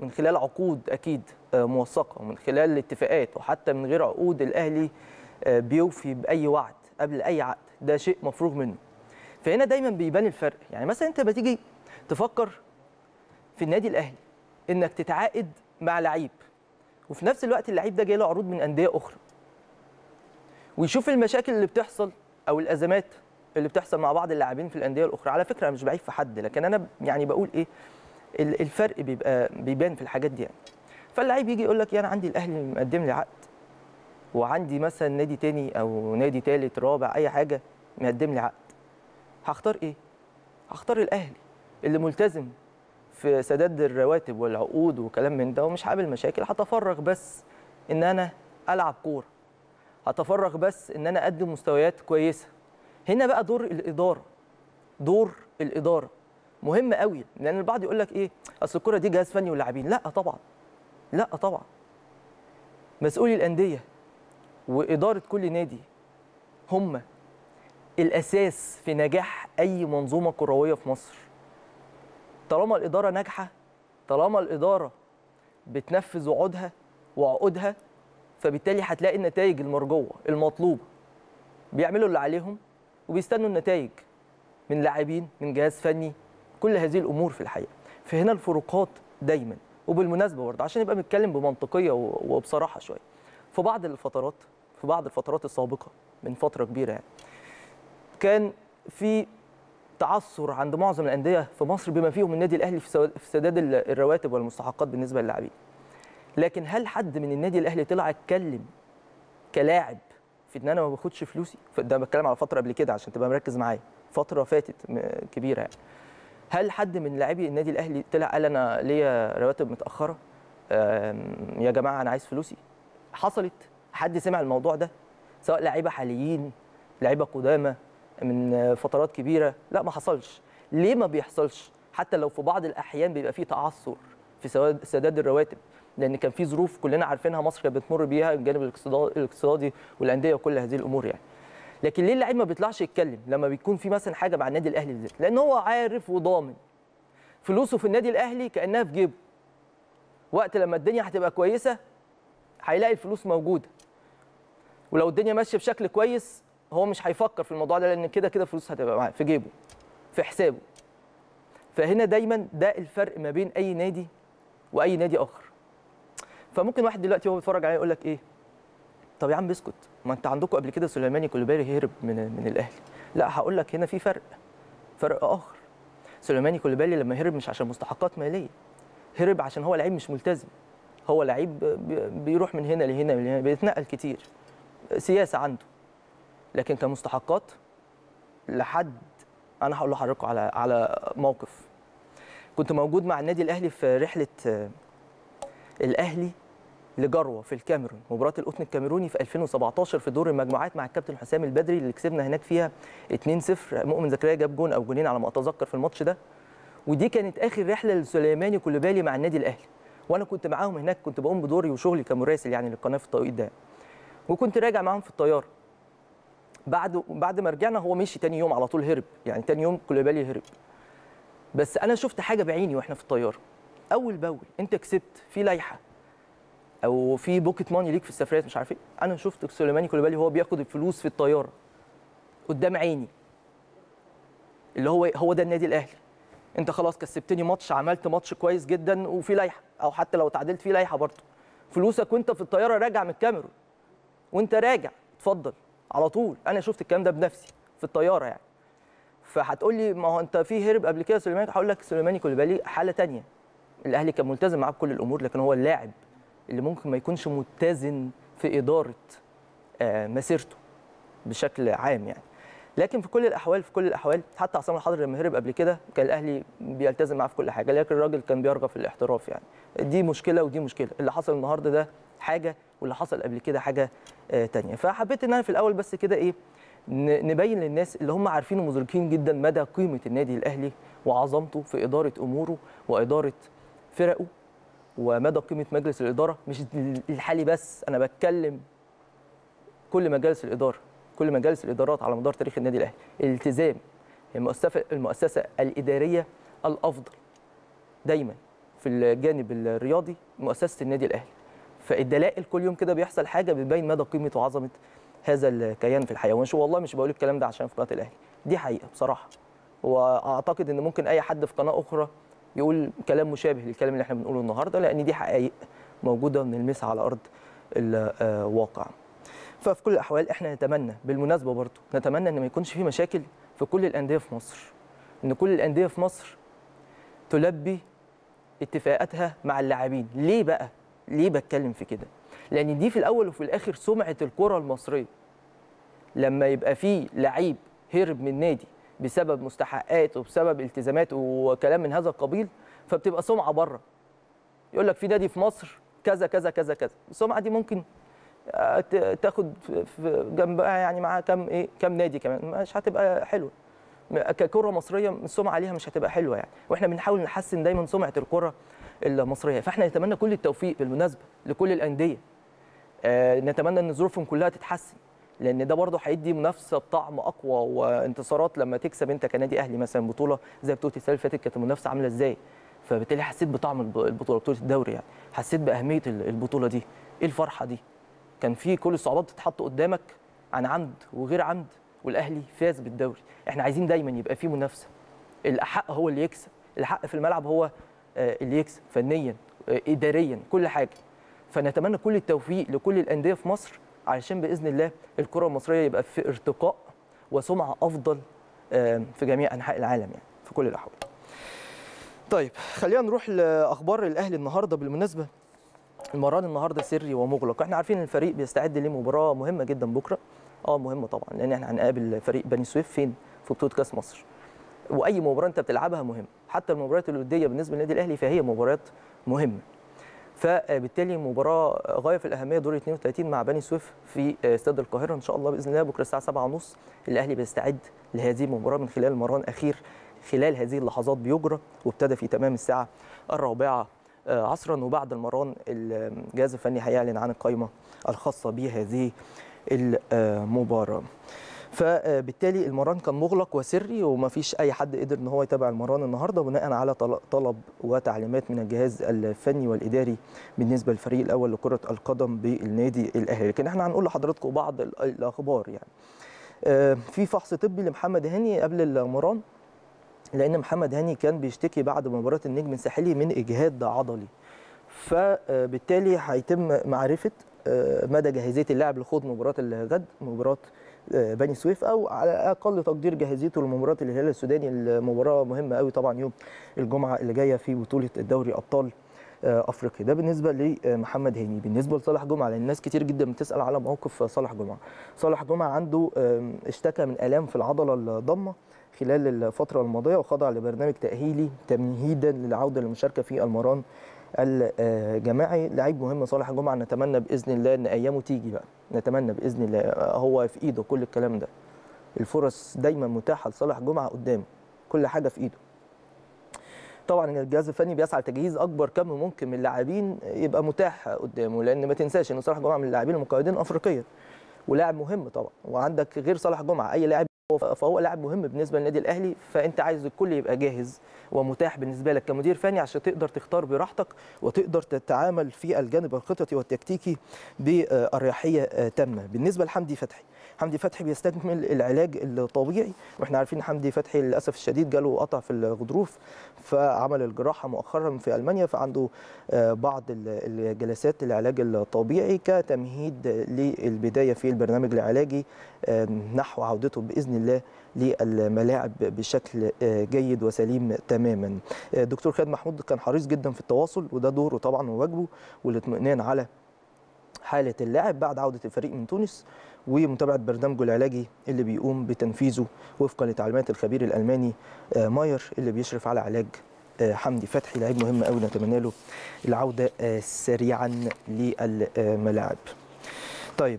من خلال عقود اكيد آه، موثقه ومن خلال الاتفاقات وحتى من غير عقود الاهلي آه، بيوفي باي وعد قبل اي عقد ده شيء مفروغ منه فهنا دايما بيبان الفرق يعني مثلا انت بتيجي تفكر في النادي الاهلي انك تتعاقد مع لعيب وفي نفس الوقت اللعيب ده جاي له عروض من انديه اخرى ويشوف المشاكل اللي بتحصل او الازمات اللي بتحصل مع بعض اللاعبين في الانديه الاخرى على فكره انا مش بعيب في حد لكن انا يعني بقول ايه ال- الفرق بيبقى بيبان في الحاجات دي يعني فاللعيب يجي يقول لك يا انا عندي الاهلي مقدم لي عقد وعندي مثلا نادي تاني او نادي تالت رابع اي حاجه مقدم لي عقد هختار ايه هختار الاهلي اللي ملتزم في سداد الرواتب والعقود وكلام من ده ومش هقابل مشاكل هتفرغ بس ان انا العب كوره هتفرغ بس ان انا اقدم مستويات كويسه هنا بقى دور الاداره دور الاداره مهم قوي لان البعض يقول لك ايه اصل الكره دي جهاز فني ولاعبين لا طبعا لا طبعا مسؤولي الانديه واداره كل نادي هم الاساس في نجاح اي منظومه كرويه في مصر طالما الاداره ناجحه طالما الاداره بتنفذ وعودها وعقودها فبالتالي هتلاقي النتائج المرجوه المطلوبه بيعملوا اللي عليهم وبيستنوا النتائج من لاعبين من جهاز فني كل هذه الامور في الحقيقه فهنا الفروقات دايما وبالمناسبه برضه عشان نبقى بنتكلم بمنطقيه و- وبصراحه شويه في بعض الفترات في بعض الفترات السابقه من فتره كبيره يعني كان في تعثر عند معظم الانديه في مصر بما فيهم النادي الاهلي في سوا- في سداد ال- الرواتب والمستحقات بالنسبه للاعبين لكن هل حد من النادي الاهلي طلع اتكلم كلاعب في ان انا ما باخدش فلوسي ف- ده بتكلم على فتره قبل كده عشان تبقى مركز معايا فتره فاتت م- كبيره يعني هل حد من لاعبي النادي الاهلي طلع قال انا ليا رواتب متاخره آم، يا جماعه انا عايز فلوسي حصلت حد سمع الموضوع ده سواء لعيبه حاليين لعيبه قدامى من فترات كبيره لا ما حصلش ليه ما بيحصلش حتى لو في بعض الاحيان بيبقى فيه تعثر في سواد- سداد الرواتب لان كان في ظروف كلنا عارفينها مصر كانت بتمر بيها الجانب الاقتصاد- الاقتصادي والانديه وكل هذه الامور يعني لكن ليه اللعيب ما بيطلعش يتكلم لما بيكون في مثلا حاجه مع النادي الاهلي بالذات لان هو عارف وضامن فلوسه في النادي الاهلي كانها في جيبه وقت لما الدنيا هتبقى كويسه هيلاقي الفلوس موجوده ولو الدنيا ماشيه بشكل كويس هو مش هيفكر في الموضوع ده لان كده كده فلوس هتبقى معاه في جيبه في حسابه فهنا دايما ده الفرق ما بين اي نادي واي نادي اخر فممكن واحد دلوقتي وهو بيتفرج عليه يقول لك ايه طب يا عم اسكت ما انت عندكم قبل كده سليماني كوليبالي هرب من من الاهلي لا هقول لك هنا في فرق فرق اخر سليماني كوليبالي لما هرب مش عشان مستحقات ماليه هرب عشان هو لعيب مش ملتزم هو لعيب بي- بيروح من هنا لهنا من هنا بيتنقل كتير سياسه عنده لكن كمستحقات لحد انا هقول لحضراتكم على على موقف كنت موجود مع النادي الاهلي في رحله آه، الاهلي لجروه في الكاميرون مباراه القطن الكاميروني في 2017 في دور المجموعات مع الكابتن حسام البدري اللي كسبنا هناك فيها 2-0 مؤمن زكريا جاب جون او جونين على ما اتذكر في الماتش ده ودي كانت اخر رحله لسليماني كوليبالي مع النادي الاهلي وانا كنت معاهم هناك كنت بقوم بدوري وشغلي كمراسل يعني للقناه في التوقيت ده وكنت راجع معاهم في الطياره بعد بعد ما رجعنا هو مشي تاني يوم على طول هرب يعني تاني يوم كوليبالي هرب بس انا شفت حاجه بعيني واحنا في الطياره اول باول انت كسبت في لائحه او في بوكيت ماني ليك في السفريات مش عارف ايه انا شفت سليماني كوليبالي وهو بياخد الفلوس في الطياره قدام عيني اللي هو هو ده النادي الاهلي انت خلاص كسبتني ماتش عملت ماتش كويس جدا وفي لائحه او حتى لو تعادلت في لائحه برضه فلوسك وانت في الطياره راجع من الكاميرون وانت راجع اتفضل على طول انا شفت الكلام ده بنفسي في الطياره يعني فهتقول لي ما هو انت في هرب قبل كده سليماني هقول لك سليماني كوليبالي حاله تانية الاهلي كان ملتزم معاه بكل الامور لكن هو اللاعب اللي ممكن ما يكونش متزن في اداره آه، مسيرته بشكل عام يعني لكن في كل الاحوال في كل الاحوال حتى عصام الحضري لما هرب قبل كده كان الاهلي بيلتزم معاه في كل حاجه لكن الراجل كان بيرغب في الاحتراف يعني دي مشكله ودي مشكله اللي حصل النهارده ده حاجه واللي حصل قبل كده حاجه آه، تانية فحبيت ان انا في الاول بس كده ايه ن- نبين للناس اللي هم عارفين ومدركين جدا مدى قيمه النادي الاهلي وعظمته في اداره اموره واداره فرقه ومدى قيمه مجلس الاداره مش الحالي بس انا بتكلم كل مجالس الاداره كل مجالس الادارات على مدار تاريخ النادي الاهلي الالتزام المؤسسه المؤسسه الاداريه الافضل دايما في الجانب الرياضي مؤسسه النادي الاهلي فالدلائل كل يوم كده بيحصل حاجه بتبين مدى قيمه وعظمه هذا الكيان في الحياه ومش والله مش بقول الكلام ده عشان في قناه الاهلي دي حقيقه بصراحه واعتقد ان ممكن اي حد في قناه اخرى يقول كلام مشابه للكلام اللي احنا بنقوله النهارده لان دي حقائق موجوده بنلمسها على ارض الواقع ففي كل الاحوال احنا نتمنى بالمناسبه برضه نتمنى ان ما يكونش في مشاكل في كل الانديه في مصر ان كل الانديه في مصر تلبي اتفاقاتها مع اللاعبين ليه بقى ليه بتكلم في كده لان دي في الاول وفي الاخر سمعه الكره المصريه لما يبقى في لعيب هرب من نادي بسبب مستحقات وبسبب التزامات وكلام من هذا القبيل فبتبقى سمعه بره يقول لك في نادي في مصر كذا كذا كذا كذا السمعه دي ممكن تاخد في جنبها يعني معاها كام ايه كام نادي كمان مش هتبقى حلوه ككره مصريه السمعه عليها مش هتبقى حلوه يعني واحنا بنحاول نحسن دايما سمعه الكره المصريه فاحنا نتمنى كل التوفيق بالمناسبه لكل الانديه آه نتمنى ان ظروفهم كلها تتحسن لان ده برضه هيدي منافسه بطعم اقوى وانتصارات لما تكسب انت كنادي اهلي مثلا بطوله زي بطوله السنه اللي فاتت كانت المنافسه عامله ازاي فبالتالي حسيت بطعم البطوله بطوله الدوري يعني حسيت باهميه البطوله دي ايه الفرحه دي كان في كل الصعوبات بتتحط قدامك عن عمد وغير عمد والاهلي فاز بالدوري احنا عايزين دايما يبقى في منافسه الاحق هو اللي يكسب الحق في الملعب هو اللي يكسب فنيا اداريا كل حاجه فنتمنى كل التوفيق لكل الانديه في مصر علشان باذن الله الكره المصريه يبقى في ارتقاء وسمعه افضل في جميع انحاء العالم يعني في كل الاحوال طيب خلينا نروح لاخبار الاهلي النهارده بالمناسبه المران النهارده سري ومغلق احنا عارفين ان الفريق بيستعد لمباراه مهمه جدا بكره اه مهمه طبعا لان احنا هنقابل فريق بني سويف فين في بطوله كاس مصر واي مباراه انت بتلعبها مهم حتى المباريات الوديه بالنسبه للنادي الاهلي فهي مباريات مهمه فبالتالي مباراه غايه في الاهميه دور 32 مع بني سويف في استاد القاهره ان شاء الله باذن الله بكره الساعه 7:30 الاهلي بيستعد لهذه المباراه من خلال مران اخير خلال هذه اللحظات بيجرى وابتدى في تمام الساعه الرابعه عصرا وبعد المران الجهاز الفني هيعلن عن القائمه الخاصه بهذه المباراه فبالتالي المران كان مغلق وسري وما فيش اي حد قدر ان هو يتابع المران النهارده بناء على طلب وتعليمات من الجهاز الفني والاداري بالنسبه للفريق الاول لكره القدم بالنادي الاهلي لكن احنا هنقول لحضراتكم بعض الاخبار يعني في فحص طبي لمحمد هاني قبل المران لان محمد هاني كان بيشتكي بعد مباراه النجم الساحلي من اجهاد عضلي فبالتالي هيتم معرفه مدى جاهزيه اللاعب لخوض مباراه الغد مباراه بني سويف او على اقل تقدير جاهزيته لمباراه الهلال السوداني المباراه مهمه قوي طبعا يوم الجمعه اللي جايه في بطوله الدوري ابطال افريقيا ده بالنسبه لمحمد هاني بالنسبه لصالح جمعه لان الناس كتير جدا بتسال على موقف صالح جمعه صالح جمعه عنده اشتكى من الام في العضله الضمه خلال الفتره الماضيه وخضع لبرنامج تاهيلي تمهيدا للعوده للمشاركه في المران الجماعي لعيب مهم صالح جمعه نتمنى باذن الله ان ايامه تيجي بقى نتمنى باذن الله هو في ايده كل الكلام ده الفرص دايما متاحه لصالح جمعه قدامه كل حاجه في ايده طبعا الجهاز الفني بيسعى لتجهيز اكبر كم ممكن من اللاعبين يبقى متاح قدامه لان ما تنساش ان صالح جمعه من اللاعبين المقيدين افريقيا ولاعب مهم طبعا وعندك غير صالح جمعه اي لاعب فهو لاعب مهم بالنسبه للنادي الاهلي فانت عايز الكل يبقى جاهز ومتاح بالنسبه لك كمدير فني عشان تقدر تختار براحتك وتقدر تتعامل في الجانب الخططي والتكتيكي باريحيه تامه بالنسبه لحمدي فتحي حمدي فتحي بيستكمل العلاج الطبيعي واحنا عارفين حمدي فتحي للاسف الشديد جاله قطع في الغضروف فعمل الجراحه مؤخرا في المانيا فعنده بعض الجلسات العلاج الطبيعي كتمهيد للبدايه في البرنامج العلاجي نحو عودته باذن الله للملاعب بشكل جيد وسليم تماما دكتور خالد محمود كان حريص جدا في التواصل وده دوره طبعا وواجبه والاطمئنان على حاله اللاعب بعد عوده الفريق من تونس ومتابعه برنامجه العلاجي اللي بيقوم بتنفيذه وفقا لتعليمات الخبير الالماني ماير اللي بيشرف على علاج حمدي فتحي لعيب مهم قوي نتمنى له العوده سريعا للملاعب طيب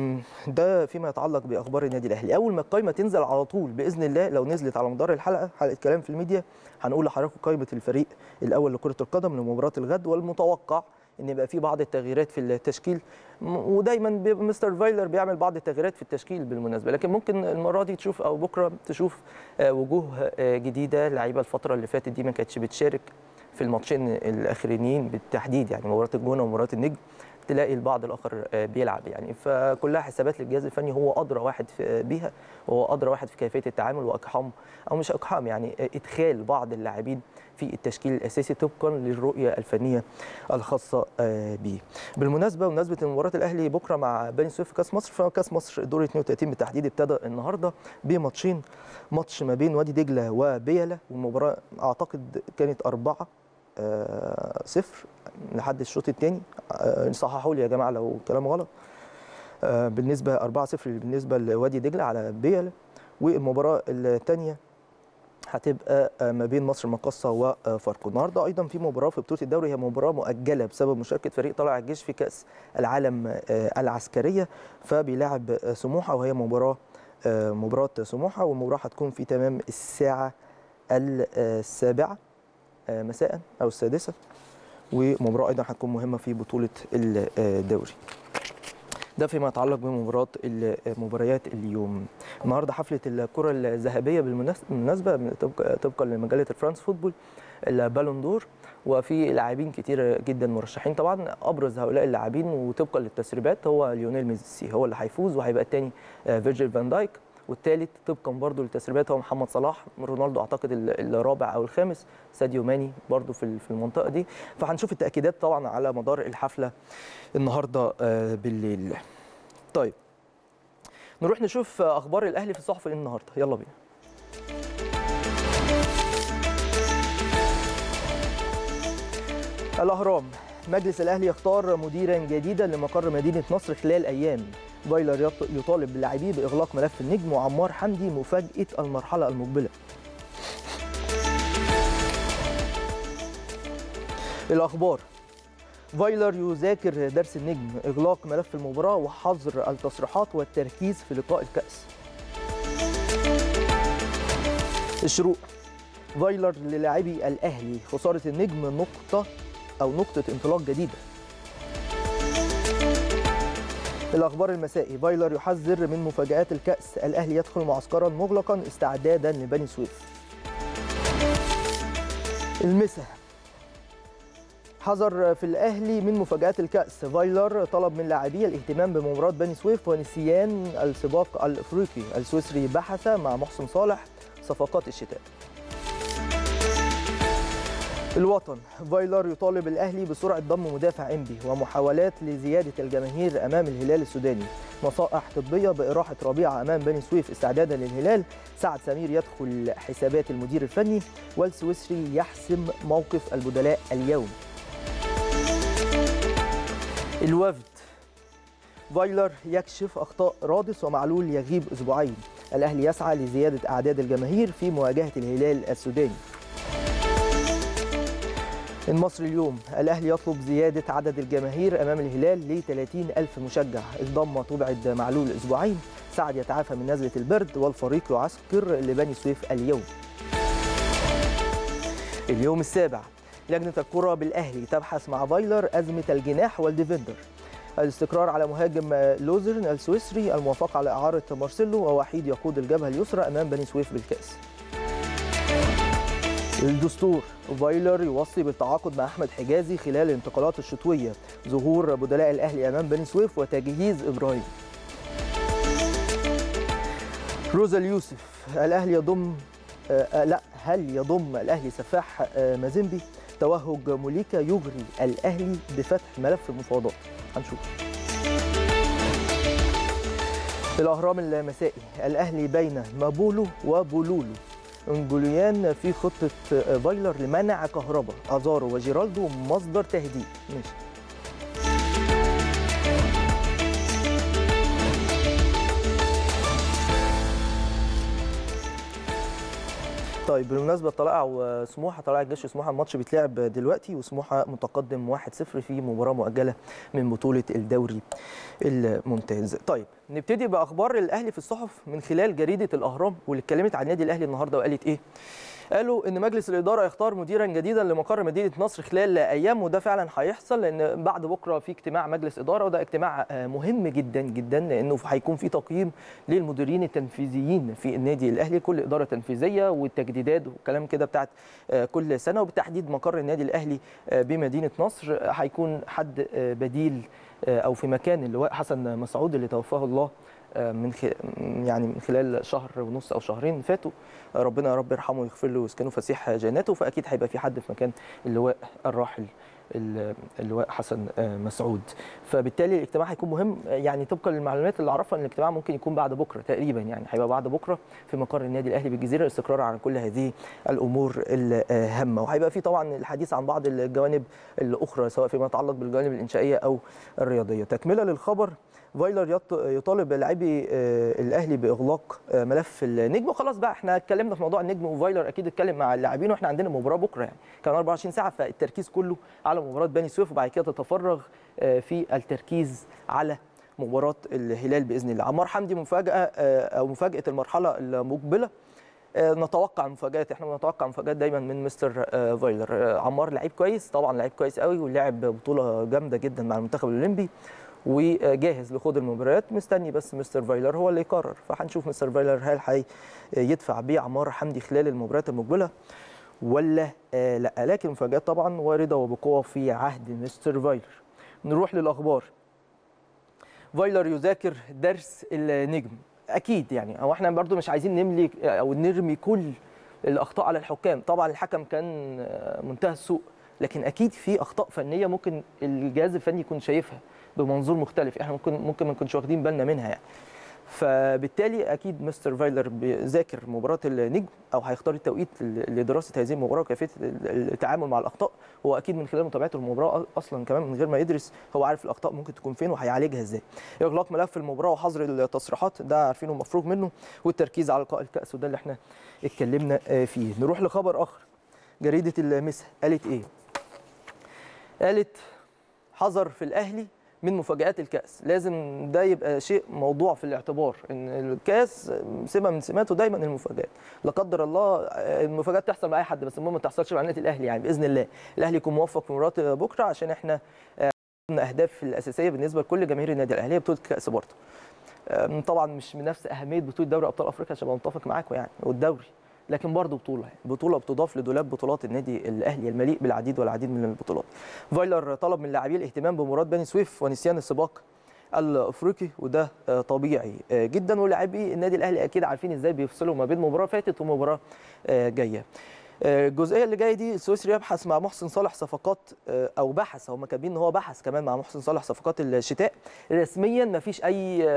ده فيما يتعلق باخبار النادي الاهلي اول ما القائمه تنزل على طول باذن الله لو نزلت على مدار الحلقه حلقه كلام في الميديا هنقول لحضراتكم قائمه الفريق الاول لكره القدم لمباراه الغد والمتوقع ان يبقى في بعض التغييرات في التشكيل ودايما مستر فايلر بيعمل بعض التغييرات في التشكيل بالمناسبه لكن ممكن المره دي تشوف او بكره تشوف وجوه جديده لعيبه الفتره اللي فاتت دي ما كانتش بتشارك في الماتشين الاخرانيين بالتحديد يعني مباراه الجونه ومباراه النجم تلاقي البعض الاخر بيلعب يعني فكلها حسابات للجهاز الفني هو ادرى واحد بيها وهو ادرى واحد في كيفيه التعامل واقحام او مش اقحام يعني ادخال بعض اللاعبين في التشكيل الاساسي طبقا للرؤيه الفنيه الخاصه به. بالمناسبه بمناسبه مباراه الاهلي بكره مع بني سويف في كاس مصر فكاس مصر دور 32 بالتحديد ابتدى النهارده بماتشين ماتش ما بين وادي دجله وبيلا والمباراه اعتقد كانت أربعة آه صفر لحد الشوط الثاني آه صححوا لي يا جماعه لو كلام غلط آه بالنسبه 4 0 بالنسبه لوادي دجله على بيلا والمباراه الثانيه هتبقى ما بين مصر المقاصة وفاركو النهارده ايضا في مباراه في بطوله الدوري هي مباراه مؤجله بسبب مشاركه فريق طلائع الجيش في كاس العالم العسكريه فبيلاعب سموحه وهي مباراه مباراه سموحه والمباراه هتكون في تمام الساعه السابعه مساء او السادسه ومباراه ايضا هتكون مهمه في بطوله الدوري ده فيما يتعلق بمباراه مباريات اليوم النهارده حفله الكره الذهبيه بالمناسبه طبقا لمجله فرانس فوتبول البالون دور وفي لاعبين كتير جدا مرشحين طبعا ابرز هؤلاء اللاعبين وطبقا للتسريبات هو ليونيل ميسي هو اللي هيفوز وهيبقى الثاني فيرجيل فان دايك والثالث طبقا برضو للتسريبات هو محمد صلاح رونالدو اعتقد الرابع او الخامس ساديو ماني برضو في في المنطقه دي فهنشوف التاكيدات طبعا على مدار الحفله النهارده بالليل طيب نروح نشوف اخبار الاهلي في الصحف النهارده يلا بينا الاهرام مجلس الاهلي يختار مديرا جديدا لمقر مدينه نصر خلال ايام فايلر يطالب باللاعبين باغلاق ملف النجم وعمار حمدي مفاجاه المرحله المقبله الاخبار فايلر يذاكر درس النجم اغلاق ملف المباراه وحظر التصريحات والتركيز في لقاء الكاس الشروق فايلر للاعبي الاهلي خساره النجم نقطه او نقطه انطلاق جديده الاخبار المسائي فايلر يحذر من مفاجات الكاس الاهلي يدخل معسكرا مغلقا استعدادا لبني سويف المسا حذر في الاهلي من مفاجات الكاس فايلر طلب من لاعبيه الاهتمام بمباراه بني سويف ونسيان السباق الافريقي السويسري بحث مع محسن صالح صفقات الشتاء الوطن فايلر يطالب الاهلي بسرعه ضم مدافع انبي ومحاولات لزياده الجماهير امام الهلال السوداني نصائح طبيه باراحه ربيعه امام بني سويف استعدادا للهلال سعد سمير يدخل حسابات المدير الفني والسويسري يحسم موقف البدلاء اليوم الوفد فايلر يكشف اخطاء رادس ومعلول يغيب اسبوعين الاهلي يسعى لزياده اعداد الجماهير في مواجهه الهلال السوداني المصري اليوم الأهلي يطلب زيادة عدد الجماهير أمام الهلال ل 30 ألف مشجع الضمة تبعد معلول أسبوعين سعد يتعافى من نزلة البرد والفريق يعسكر لبني سويف اليوم اليوم السابع لجنة الكرة بالأهلي تبحث مع فايلر أزمة الجناح والديفندر الاستقرار على مهاجم لوزرن السويسري الموافقة على إعارة مارسيلو ووحيد يقود الجبهة اليسرى أمام بني سويف بالكأس الدستور فايلر يوصي بالتعاقد مع احمد حجازي خلال الانتقالات الشتويه ظهور بدلاء الاهلي امام بني سويف وتجهيز ابراهيم روزا اليوسف الاهلي يضم آه لا هل يضم الاهلي سفاح آه مازيمبي توهج موليكا يغري الاهلي بفتح ملف المفاوضات هنشوف الاهرام المسائي الاهلي بين مابولو وبولولو انجوليان في خطه فايلر لمنع كهربا ازارو وجيرالدو مصدر تهديد ماشي طيب بالمناسبه طلائع وسموحه طلائع الجيش وسموحه الماتش بيتلعب دلوقتي وسموحه متقدم 1-0 في مباراه مؤجله من بطوله الدوري الممتاز. طيب نبتدي باخبار الاهلي في الصحف من خلال جريده الاهرام واللي اتكلمت عن النادي الاهلي النهارده وقالت ايه؟ قالوا ان مجلس الاداره يختار مديرا جديدا لمقر مدينه نصر خلال ايام وده فعلا هيحصل لان بعد بكره في اجتماع مجلس اداره وده اجتماع مهم جدا جدا لانه هيكون في تقييم للمديرين التنفيذيين في النادي الاهلي كل اداره تنفيذيه والتجديدات وكلام كده بتاعت كل سنه وبالتحديد مقر النادي الاهلي بمدينه نصر هيكون حد بديل او في مكان اللواء حسن مسعود اللي توفاه الله من يعني من خلال شهر ونص او شهرين فاتوا ربنا يا رب يرحمه ويغفر له ويسكنه فسيح جناته فاكيد هيبقى في حد في مكان اللواء الراحل اللواء حسن مسعود فبالتالي الاجتماع هيكون مهم يعني طبقا للمعلومات اللي اعرفها ان الاجتماع ممكن يكون بعد بكره تقريبا يعني هيبقى بعد بكره في مقر النادي الاهلي بالجزيره الاستقرار عن كل هذه الامور الهامه وهيبقى في طبعا الحديث عن بعض الجوانب الاخرى سواء فيما يتعلق بالجوانب الانشائيه او الرياضيه تكمله للخبر فايلر يطالب لاعبي الاهلي باغلاق ملف النجم وخلاص بقى احنا اتكلمنا في موضوع النجم وفايلر اكيد اتكلم مع اللاعبين واحنا عندنا مباراه بكره يعني كان 24 ساعه فالتركيز كله على مباراه بني سويف وبعد كده تتفرغ في التركيز على مباراه الهلال باذن الله عمار حمدي مفاجاه او مفاجاه المرحله المقبله نتوقع مفاجات احنا بنتوقع مفاجات دايما من مستر فايلر عمار لعيب كويس طبعا لعيب كويس قوي ولعب بطوله جامده جدا مع المنتخب الاولمبي وجاهز لخوض المباريات مستني بس مستر فايلر هو اللي يقرر فهنشوف مستر فايلر هل هيدفع بيه عمار حمدي خلال المباريات المقبله ولا لا لكن المفاجات طبعا وارده وبقوه في عهد مستر فايلر نروح للاخبار فايلر يذاكر درس النجم اكيد يعني او احنا برضو مش عايزين نملي او نرمي كل الاخطاء على الحكام طبعا الحكم كان منتهى السوء لكن اكيد في اخطاء فنيه ممكن الجهاز الفني يكون شايفها بمنظور مختلف احنا ممكن ممكن ما نكونش واخدين بالنا منها يعني فبالتالي اكيد مستر فايلر بيذاكر مباراه النجم او هيختار التوقيت لدراسه هذه المباراه وكيفيه التعامل مع الاخطاء هو اكيد من خلال متابعته للمباراه اصلا كمان من غير ما يدرس هو عارف الاخطاء ممكن تكون فين وهيعالجها ازاي اغلاق ملف المباراه وحظر التصريحات ده عارفينه مفروغ منه والتركيز على لقاء الكاس وده اللي احنا اتكلمنا فيه نروح لخبر اخر جريده المسا قالت ايه قالت حذر في الاهلي من مفاجآت الكأس لازم ده يبقى شيء موضوع في الاعتبار ان الكأس سمة من سماته دايما المفاجآت لا قدر الله المفاجآت تحصل مع اي حد بس المهم ما تحصلش مع النادي الاهلي يعني باذن الله الاهلي يكون موفق في مباراه بكره عشان احنا من اهداف الاساسيه بالنسبه لكل جماهير النادي الاهلي بطوله الكأس برضه طبعا مش بنفس اهميه بطوله دوري ابطال افريقيا عشان ابقى متفق معاكم يعني والدوري لكن برضه بطوله يعني بطوله بتضاف لدولاب بطولات النادي الاهلي المليء بالعديد والعديد من البطولات فايلر طلب من لاعبيه الاهتمام بمباراه بني سويف ونسيان السباق الافريقي وده طبيعي جدا ولاعبي النادي الاهلي اكيد عارفين ازاي بيفصلوا ما بين مباراه فاتت ومباراه جايه الجزئيه اللي جايه دي السويسري يبحث مع محسن صالح صفقات او بحث هم كاتبين ان هو بحث كمان مع محسن صالح صفقات الشتاء رسميا ما فيش اي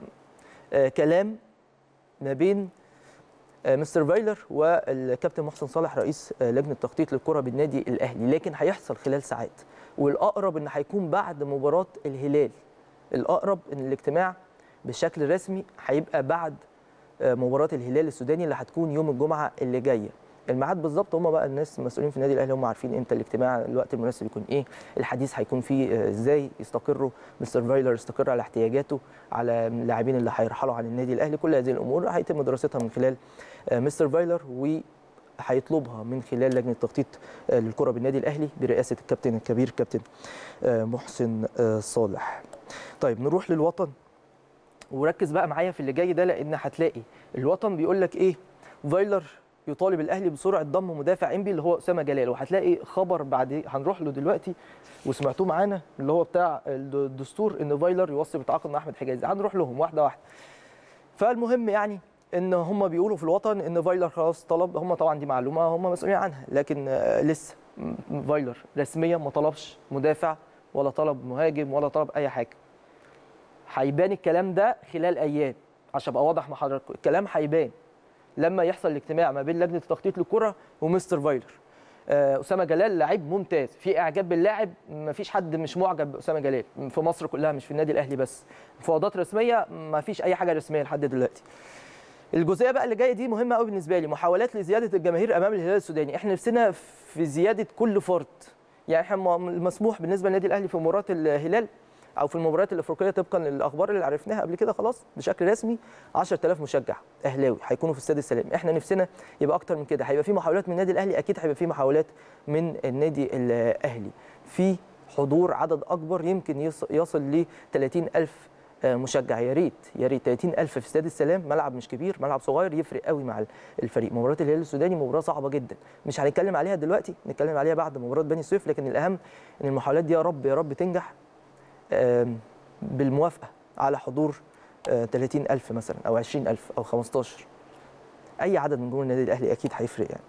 كلام ما بين مستر فايلر والكابتن محسن صالح رئيس لجنه تخطيط للكره بالنادي الاهلي لكن هيحصل خلال ساعات والاقرب ان هيكون بعد مباراه الهلال الاقرب ان الاجتماع بشكل رسمي هيبقى بعد مباراه الهلال السوداني اللي هتكون يوم الجمعه اللي جايه الميعاد بالظبط هم بقى الناس المسؤولين في النادي الاهلي هم عارفين امتى الاجتماع الوقت المناسب يكون ايه الحديث هيكون فيه ازاي يستقروا مستر فايلر يستقر على احتياجاته على اللاعبين اللي هيرحلوا عن النادي الاهلي كل هذه الامور هيتم دراستها من خلال مستر فايلر و هيطلبها من خلال لجنه التخطيط للكره بالنادي الاهلي برئاسه الكابتن الكبير كابتن محسن صالح. طيب نروح للوطن وركز بقى معايا في اللي جاي ده لان هتلاقي الوطن بيقول لك ايه فايلر يطالب الاهلي بسرعه ضم مدافع انبي اللي هو اسامه جلال وهتلاقي خبر بعد هنروح له دلوقتي وسمعتوه معانا اللي هو بتاع الدستور ان فايلر يوصي بالتعاقد مع احمد حجازي هنروح لهم واحده واحده فالمهم يعني ان هم بيقولوا في الوطن ان فايلر خلاص طلب هم طبعا دي معلومه هم مسؤولين عنها لكن لسه فايلر رسميا ما طلبش مدافع ولا طلب مهاجم ولا طلب اي حاجه هيبان الكلام ده خلال ايام عشان ابقى واضح مع حضراتكم الكلام هيبان لما يحصل الاجتماع ما بين لجنه التخطيط للكره ومستر فايلر اسامه جلال لعيب ممتاز في اعجاب باللاعب ما فيش حد مش معجب باسامه جلال في مصر كلها مش في النادي الاهلي بس مفاوضات رسميه ما فيش اي حاجه رسميه لحد دلوقتي الجزئيه بقى اللي جايه دي مهمه قوي بالنسبه لي محاولات لزياده الجماهير امام الهلال السوداني احنا نفسنا في زياده كل فرد يعني احنا مسموح بالنسبه للنادي الاهلي في مباراه الهلال او في المباريات الافريقيه طبقا للاخبار اللي عرفناها قبل كده خلاص بشكل رسمي 10000 مشجع اهلاوي هيكونوا في استاد السلام احنا نفسنا يبقى اكتر من كده هيبقى في محاولات من النادي الاهلي اكيد هيبقى في محاولات من النادي الاهلي في حضور عدد اكبر يمكن يص- يصل ل 30000 آه، مشجع يا ريت يا ريت 30000 في استاد السلام ملعب مش كبير ملعب صغير يفرق قوي مع الفريق مباراه الهلال السوداني مباراه صعبه جدا مش هنتكلم عليها دلوقتي نتكلم عليها بعد مباراه بني سويف لكن الاهم ان المحاولات دي يا رب يا رب تنجح آم، بالموافقه على حضور آه، 30000 مثلا او 20000 او 15 اي عدد من جمهور النادي الاهلي اكيد هيفرق يعني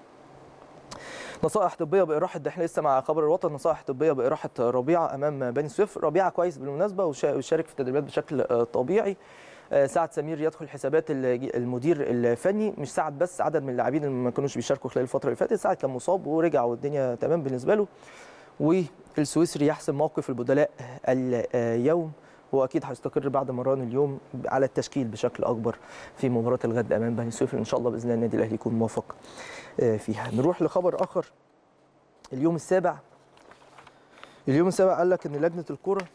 نصائح طبيه باراحه ده احنا لسه مع خبر الوطن نصائح طبيه باراحه ربيعه امام بني سويف ربيعه كويس بالمناسبه وشا- وشارك في التدريبات بشكل آه، طبيعي آه، سعد سمير يدخل حسابات الج- المدير الفني مش سعد بس عدد من اللاعبين اللي ما كانوش بيشاركوا خلال الفتره اللي فاتت سعد كان مصاب ورجع والدنيا تمام بالنسبه له والسويسري يحسم موقف البدلاء اليوم هو اكيد هيستقر بعد مران اليوم على التشكيل بشكل اكبر في مباراه الغد امام بني سويف ان شاء الله باذن الله النادي الاهلي يكون موفق آه، فيها نروح لخبر اخر اليوم السابع اليوم السابع قال لك ان لجنه الكره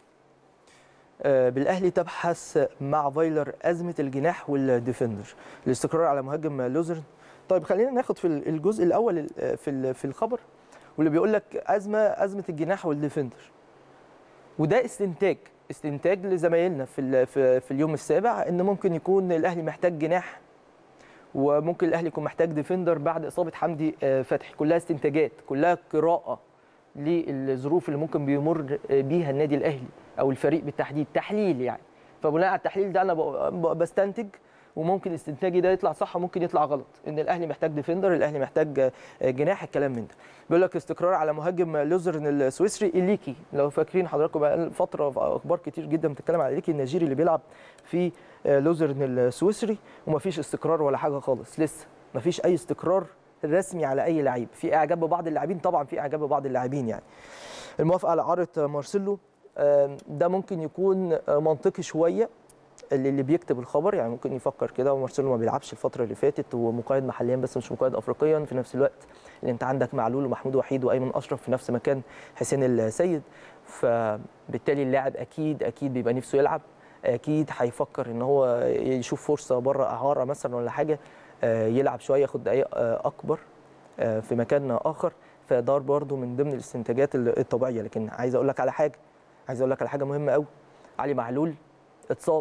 آه، بالاهلي تبحث مع فايلر ازمه الجناح والديفندر الاستقرار على مهاجم لوزرن طيب خلينا ناخد في الجزء الاول آه، في ال- في الخبر واللي بيقول لك ازمه ازمه الجناح والديفندر وده استنتاج استنتاج لزمايلنا في ال- في في اليوم السابع ان ممكن يكون الاهلي محتاج جناح وممكن الاهلي يكون محتاج ديفندر بعد اصابه حمدي آه، فتحي كلها استنتاجات كلها قراءه للظروف اللي ممكن بيمر آه، بيها النادي الاهلي او الفريق بالتحديد تحليل يعني فبناء على التحليل ده انا ب- ب- بستنتج وممكن استنتاجي ده يطلع صح وممكن يطلع غلط ان الاهلي محتاج ديفندر الاهلي محتاج آه، جناح الكلام من ده بيقول لك استقرار على مهاجم لوزرن السويسري إليكي لو فاكرين حضراتكم بقى فتره في اخبار كتير جدا بتتكلم على إليكي النيجيري اللي بيلعب في آه، لوزرن السويسري ومفيش استقرار ولا حاجه خالص لسه مفيش اي استقرار رسمي على اي لعيب في اعجاب ببعض اللاعبين طبعا في اعجاب ببعض اللاعبين يعني الموافقه على اعاره مارسيلو آم، ده ممكن يكون آه، منطقي شويه اللي اللي بيكتب الخبر يعني ممكن يفكر كده ومارسيلو ما بيلعبش الفتره اللي فاتت هو مقيد محليا بس مش مقيد افريقيا في نفس الوقت اللي انت عندك معلول ومحمود وحيد وايمن اشرف في نفس مكان حسين السيد فبالتالي اللاعب اكيد اكيد بيبقى نفسه يلعب اكيد هيفكر ان هو يشوف فرصه بره اعاره مثلا ولا حاجه آه، يلعب شويه ياخد دقائق آه، اكبر آه، في مكان اخر فده برضه من ضمن الاستنتاجات الطبيعيه لكن عايز اقول لك على حاجه عايز اقول لك على حاجه مهمه قوي علي معلول اتصاب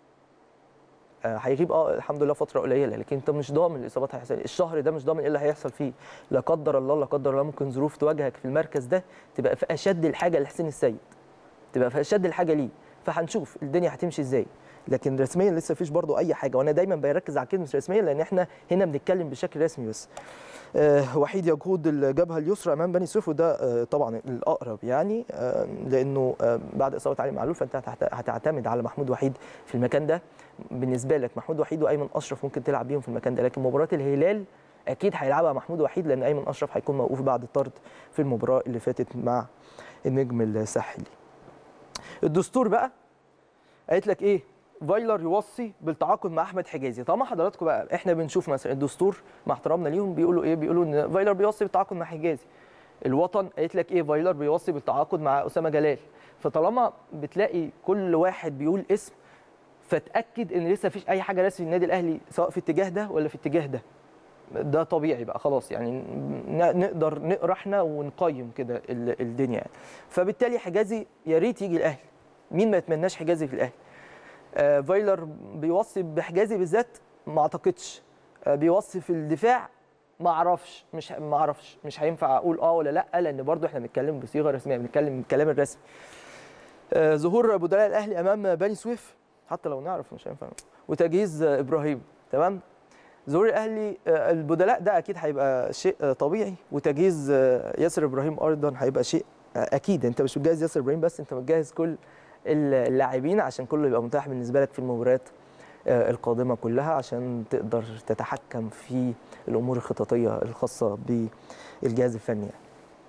آه، هيغيب اه الحمد لله فتره قليله لكن انت مش ضامن الاصابات هيحصل الشهر ده مش ضامن ايه اللي هيحصل فيه لا قدر الله لا قدر الله ممكن ظروف تواجهك في المركز ده تبقى في اشد الحاجه لحسين السيد تبقى في اشد الحاجه ليه فهنشوف الدنيا هتمشي ازاي لكن رسميا لسه فيش برضو اي حاجه وانا دايما بركز على كلمه رسميا لان احنا هنا بنتكلم بشكل رسمي بس آه، وحيد يقود الجبهه اليسرى امام بني سويف وده آه، طبعا الاقرب يعني آه، لانه آه، بعد اصابه علي معلول فانت هتعت- هتعتمد على محمود وحيد في المكان ده بالنسبه لك محمود وحيد وايمن اشرف ممكن تلعب بيهم في المكان ده لكن مباراه الهلال اكيد هيلعبها محمود وحيد لان ايمن اشرف هيكون موقوف بعد الطرد في المباراه اللي فاتت مع النجم الساحلي الدستور بقى قالت لك ايه فايلر يوصي بالتعاقد مع احمد حجازي طالما حضراتكم بقى احنا بنشوف مثلا الدستور مع احترامنا ليهم بيقولوا ايه بيقولوا ان فايلر بيوصي بالتعاقد مع حجازي الوطن قالت لك ايه فايلر بيوصي بالتعاقد مع اسامه جلال فطالما بتلاقي كل واحد بيقول اسم فتاكد ان لسه مفيش اي حاجه رسمي للنادي الاهلي سواء في اتجاه ده ولا في اتجاه ده ده طبيعي بقى خلاص يعني ن- نقدر نقرا احنا ونقيم كده ال- الدنيا يعني. فبالتالي حجازي يا ريت يجي الاهلي مين ما يتمناش حجازي في الاهلي آه فايلر بيوصي بحجازي بالذات ما اعتقدش آه بيوصي في الدفاع ما اعرفش مش ما اعرفش مش هينفع اقول اه ولا لا لان برضو احنا بنتكلم بصيغه رسميه بنتكلم الكلام الرسمي آه ظهور بدلاء الاهلي امام بني سويف حتى لو نعرف مش هينفع وتجهيز آه، ابراهيم تمام ظهور الاهلي آه، البدلاء ده اكيد هيبقى شيء آه، طبيعي وتجهيز آه، ياسر ابراهيم ايضا هيبقى شيء آه، اكيد انت مش بتجهز ياسر ابراهيم بس انت بتجهز كل اللاعبين عشان كله يبقى متاح بالنسبه لك في المباريات آه، القادمه كلها عشان تقدر تتحكم في الامور الخططيه الخاصه بالجهاز الفني يعني.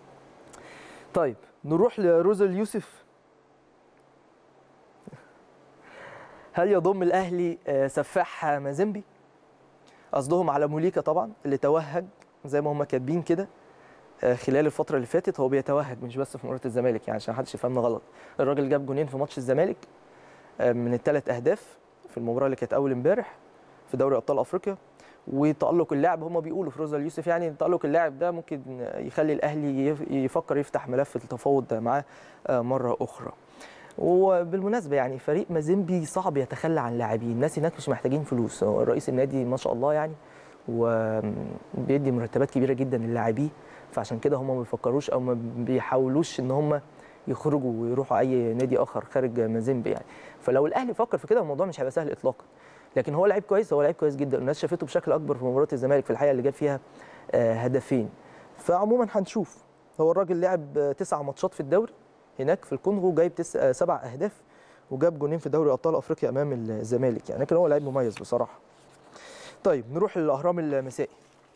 طيب نروح لروزل يوسف هل يضم الاهلي آه، سفاح مازيمبي قصدهم على موليكا طبعا اللي توهج زي ما هم كاتبين كده آه، خلال الفتره اللي فاتت هو بيتوهج مش بس في مباراه الزمالك يعني عشان محدش يفهمنا غلط الراجل جاب جونين في ماتش الزمالك آه، من الثلاث اهداف في المباراه اللي كانت اول امبارح في دوري ابطال افريقيا وتالق اللاعب هم بيقولوا في روزا اليوسف يعني تالق اللاعب ده ممكن يخلي الاهلي يف- يفكر يفتح ملف التفاوض معاه آه، مره اخرى وبالمناسبه يعني فريق مازيمبي صعب يتخلى عن لاعبين الناس هناك مش محتاجين فلوس هو رئيس النادي ما شاء الله يعني وبيدي مرتبات كبيره جدا للاعبيه فعشان كده هم ما بيفكروش او ما بيحاولوش ان هم يخرجوا ويروحوا اي نادي اخر خارج مازيمبي يعني فلو الاهلي فكر في كده الموضوع مش هيبقى سهل اطلاقا لكن هو لعيب كويس هو لعيب كويس جدا الناس شافته بشكل اكبر في مباراه الزمالك في الحقيقه اللي جاب فيها آه، هدفين فعموما هنشوف هو الراجل لعب آه، تسع ماتشات في الدوري هناك في الكونغو جايب تس... آه، سبع اهداف وجاب جونين في دوري ابطال افريقيا امام الزمالك يعني لكن هو لعيب مميز بصراحه طيب نروح للاهرام المسائي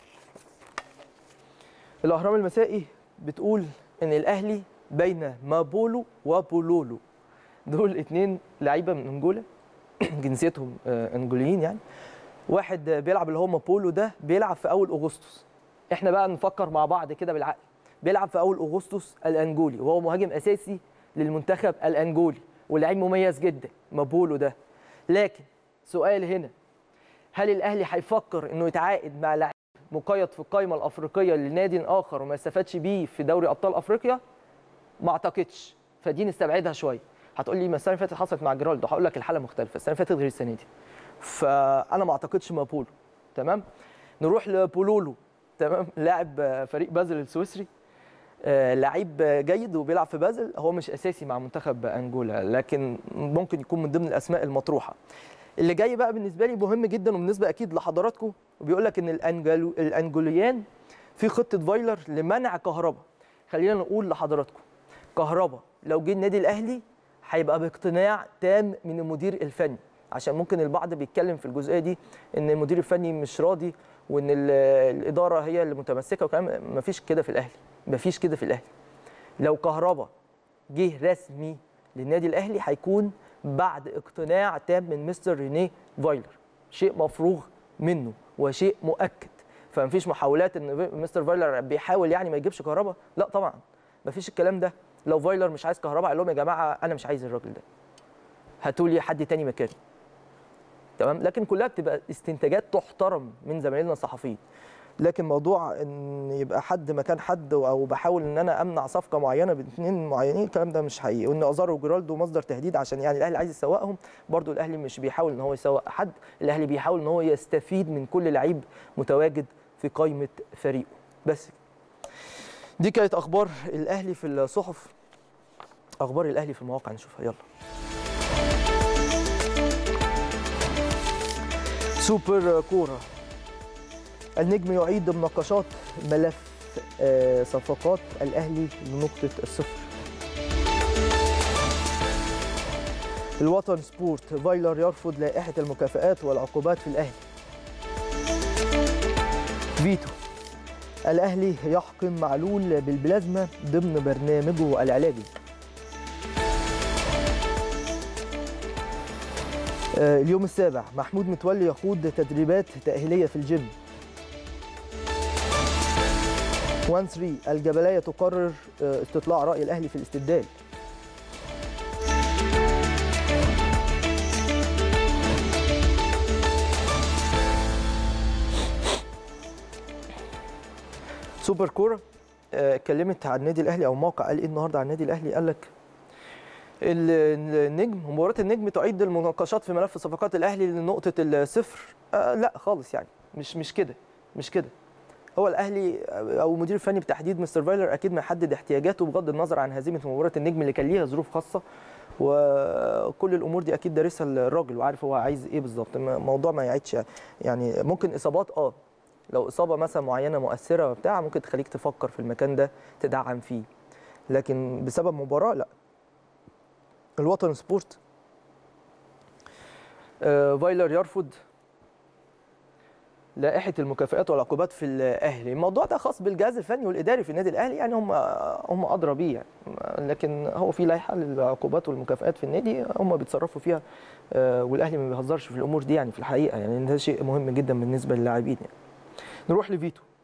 الاهرام المسائي بتقول ان الاهلي بين مابولو وبولولو دول اتنين لعيبه من انجولا جنسيتهم آه، انجوليين يعني واحد آه، بيلعب اللي هو مابولو ده بيلعب في اول اغسطس احنا بقى نفكر مع بعض كده بالعقل بيلعب في اول اغسطس الانجولي وهو مهاجم اساسي للمنتخب الانجولي ولاعيب مميز جدا مابولو ده لكن سؤال هنا هل الاهلي هيفكر انه يتعاقد مع لعيب مقيد في القائمه الافريقيه لنادي اخر وما يستفادش بيه في دوري ابطال افريقيا ما اعتقدش فدي نستبعدها شويه هتقول لي ما السنه اللي فاتت حصلت مع جيرالدو هقول لك الحاله مختلفه السنه اللي فاتت غير السنه دي فانا ما اعتقدش مابولو تمام نروح لبولولو تمام لاعب آه، فريق بازل السويسري آه، لعيب آه، جيد وبيلعب في بازل هو مش اساسي مع منتخب انجولا لكن ممكن يكون من ضمن الاسماء المطروحه اللي جاي بقى بالنسبه لي مهم جدا وبالنسبه اكيد لحضراتكم وبيقول لك ان الأنجلو الانجوليان في خطه فايلر لمنع كهربا خلينا نقول لحضراتكم كهربا لو جه النادي الاهلي هيبقى باقتناع تام من المدير الفني عشان ممكن البعض بيتكلم في الجزئيه دي ان المدير الفني مش راضي وان ال- الاداره هي اللي متمسكه وكلام مفيش كده في الاهلي مفيش كده في الاهلي لو كهربا جه رسمي للنادي الاهلي هيكون بعد اقتناع تام من مستر رينيه فايلر شيء مفروغ منه وشيء مؤكد فمفيش محاولات ان مستر فايلر بيحاول يعني ما يجيبش كهربا لا طبعا مفيش الكلام ده لو فايلر مش عايز كهربا قال لهم يا جماعه انا مش عايز الراجل ده هاتوا لي حد تاني مكانه تمام لكن كلها بتبقى استنتاجات تحترم من زمايلنا الصحفيين لكن موضوع ان يبقى حد مكان حد او بحاول ان انا امنع صفقه معينه بين اثنين معينين الكلام ده مش حقيقي وان ازارو وجيرالدو مصدر تهديد عشان يعني الاهلي عايز يسوقهم برضو الاهلي مش بيحاول ان هو يسوق حد الاهلي بيحاول ان هو يستفيد من كل لعيب متواجد في قائمه فريقه بس كده. دي كانت اخبار الاهلي في الصحف اخبار الاهلي في المواقع نشوفها يلا سوبر كوره النجم يعيد مناقشات ملف آه، صفقات الاهلي لنقطه الصفر الوطن سبورت فايلر يرفض لائحه المكافآت والعقوبات في الاهلي فيتو الاهلي يحقن معلول بالبلازما ضمن برنامجه العلاجي آه، اليوم السابع محمود متولي يخوض تدريبات تأهيلية في الجيم 1 3 الجبلية تقرر آه، استطلاع رأي الأهلي في الاستبدال سوبر كورة آه، اتكلمت عن النادي الأهلي أو موقع قال إيه النهاردة عن النادي الأهلي قال لك ال- النجم مباراة النجم تعيد المناقشات في ملف صفقات الأهلي لنقطة الصفر آه لا خالص يعني مش مش كده مش كده هو الاهلي او المدير الفني بالتحديد مستر فايلر اكيد محدد احتياجاته بغض النظر عن هزيمه مباراه النجم اللي كان ليها ظروف خاصه وكل الامور دي اكيد دارسها الراجل وعارف هو عايز ايه بالظبط الموضوع ما يعيدش يعني ممكن اصابات اه لو اصابه مثلا معينه مؤثره وبتاع ممكن تخليك تفكر في المكان ده تدعم فيه لكن بسبب مباراه لا الوطن سبورت آه، فايلر يرفض لائحه المكافآت والعقوبات في الاهلي الموضوع ده خاص بالجهاز الفني والاداري في النادي الاهلي يعني هم هم ادرى بيه يعني لكن هو في لائحه للعقوبات والمكافآت في النادي هم بيتصرفوا فيها آه، والاهلي ما بيهزرش في الامور دي يعني في الحقيقه يعني ده شيء مهم جدا بالنسبه للاعبين يعني. نروح لفيتو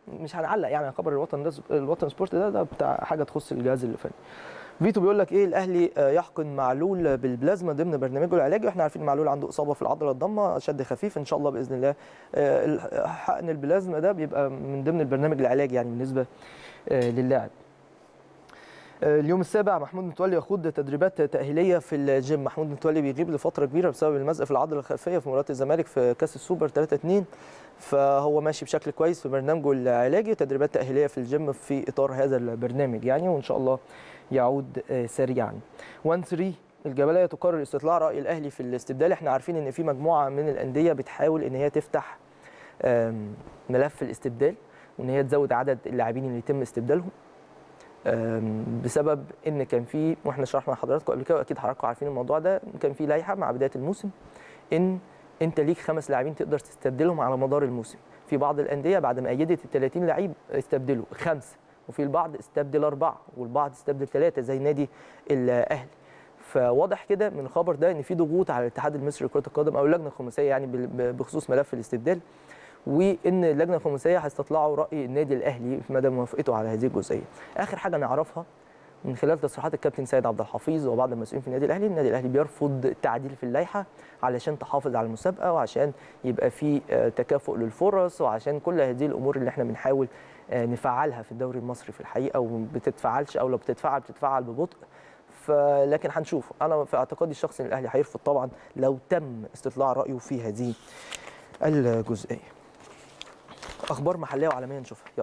مش هنعلق يعني على خبر الوطن ده الوطن سبورت ده ده بتاع حاجه تخص الجهاز الفني فيتو بيقول لك ايه الاهلي آه، يحقن معلول بالبلازما ضمن برنامجه العلاجي واحنا عارفين معلول عنده اصابه في العضله الضمه شد خفيف ان شاء الله باذن الله آه، ال- حقن البلازما ده بيبقى من ضمن البرنامج العلاجي يعني بالنسبه آه، للاعب آه، اليوم السابع محمود متولي يخوض تدريبات تأهيلية في الجيم محمود متولي بيغيب لفترة كبيرة بسبب المزق في العضلة الخلفية في مباراة الزمالك في كأس السوبر 3-2 فهو ماشي بشكل كويس في برنامجه العلاجي تدريبات تأهيلية في الجيم في إطار هذا البرنامج يعني وإن شاء الله يعود آه، سريعا 1 3 الجبلية تقرر استطلاع رأي الأهلي في الاستبدال احنا عارفين إن في مجموعة من الأندية بتحاول إن هي تفتح آم، ملف الاستبدال وإن هي تزود عدد اللاعبين اللي يتم استبدالهم آم، بسبب ان كان في واحنا شرحنا لحضراتكم قبل كده واكيد حضراتكم عارفين الموضوع ده كان في لائحه مع بدايه الموسم ان انت ليك خمس لاعبين تقدر تستبدلهم على مدار الموسم في بعض الانديه بعد ما ايدت ال 30 لعيب استبدلوا خمسه وفي البعض استبدل اربعه والبعض استبدل ثلاثه زي نادي الاهلي فواضح كده من الخبر ده ان في ضغوط على الاتحاد المصري لكره القدم او اللجنه الخماسيه يعني بال- بخصوص ملف الاستبدال وان اللجنه الخماسيه هيستطلعوا راي النادي الاهلي في مدى موافقته على هذه الجزئيه. اخر حاجه نعرفها من خلال تصريحات الكابتن سيد عبد الحفيظ وبعض المسؤولين في النادي الاهلي، النادي الاهلي بيرفض التعديل في اللائحه علشان تحافظ على المسابقه وعشان يبقى في آه، تكافؤ للفرص وعشان كل هذه الامور اللي احنا بنحاول آه، نفعلها في الدوري المصري في الحقيقه وما بتتفعلش او لو بتتفعل بتتفعل ببطء فلكن هنشوف انا في اعتقادي الشخصي ان الاهلي هيرفض طبعا لو تم استطلاع رايه في هذه الجزئيه. اخبار محليه وعالميه نشوفها يلا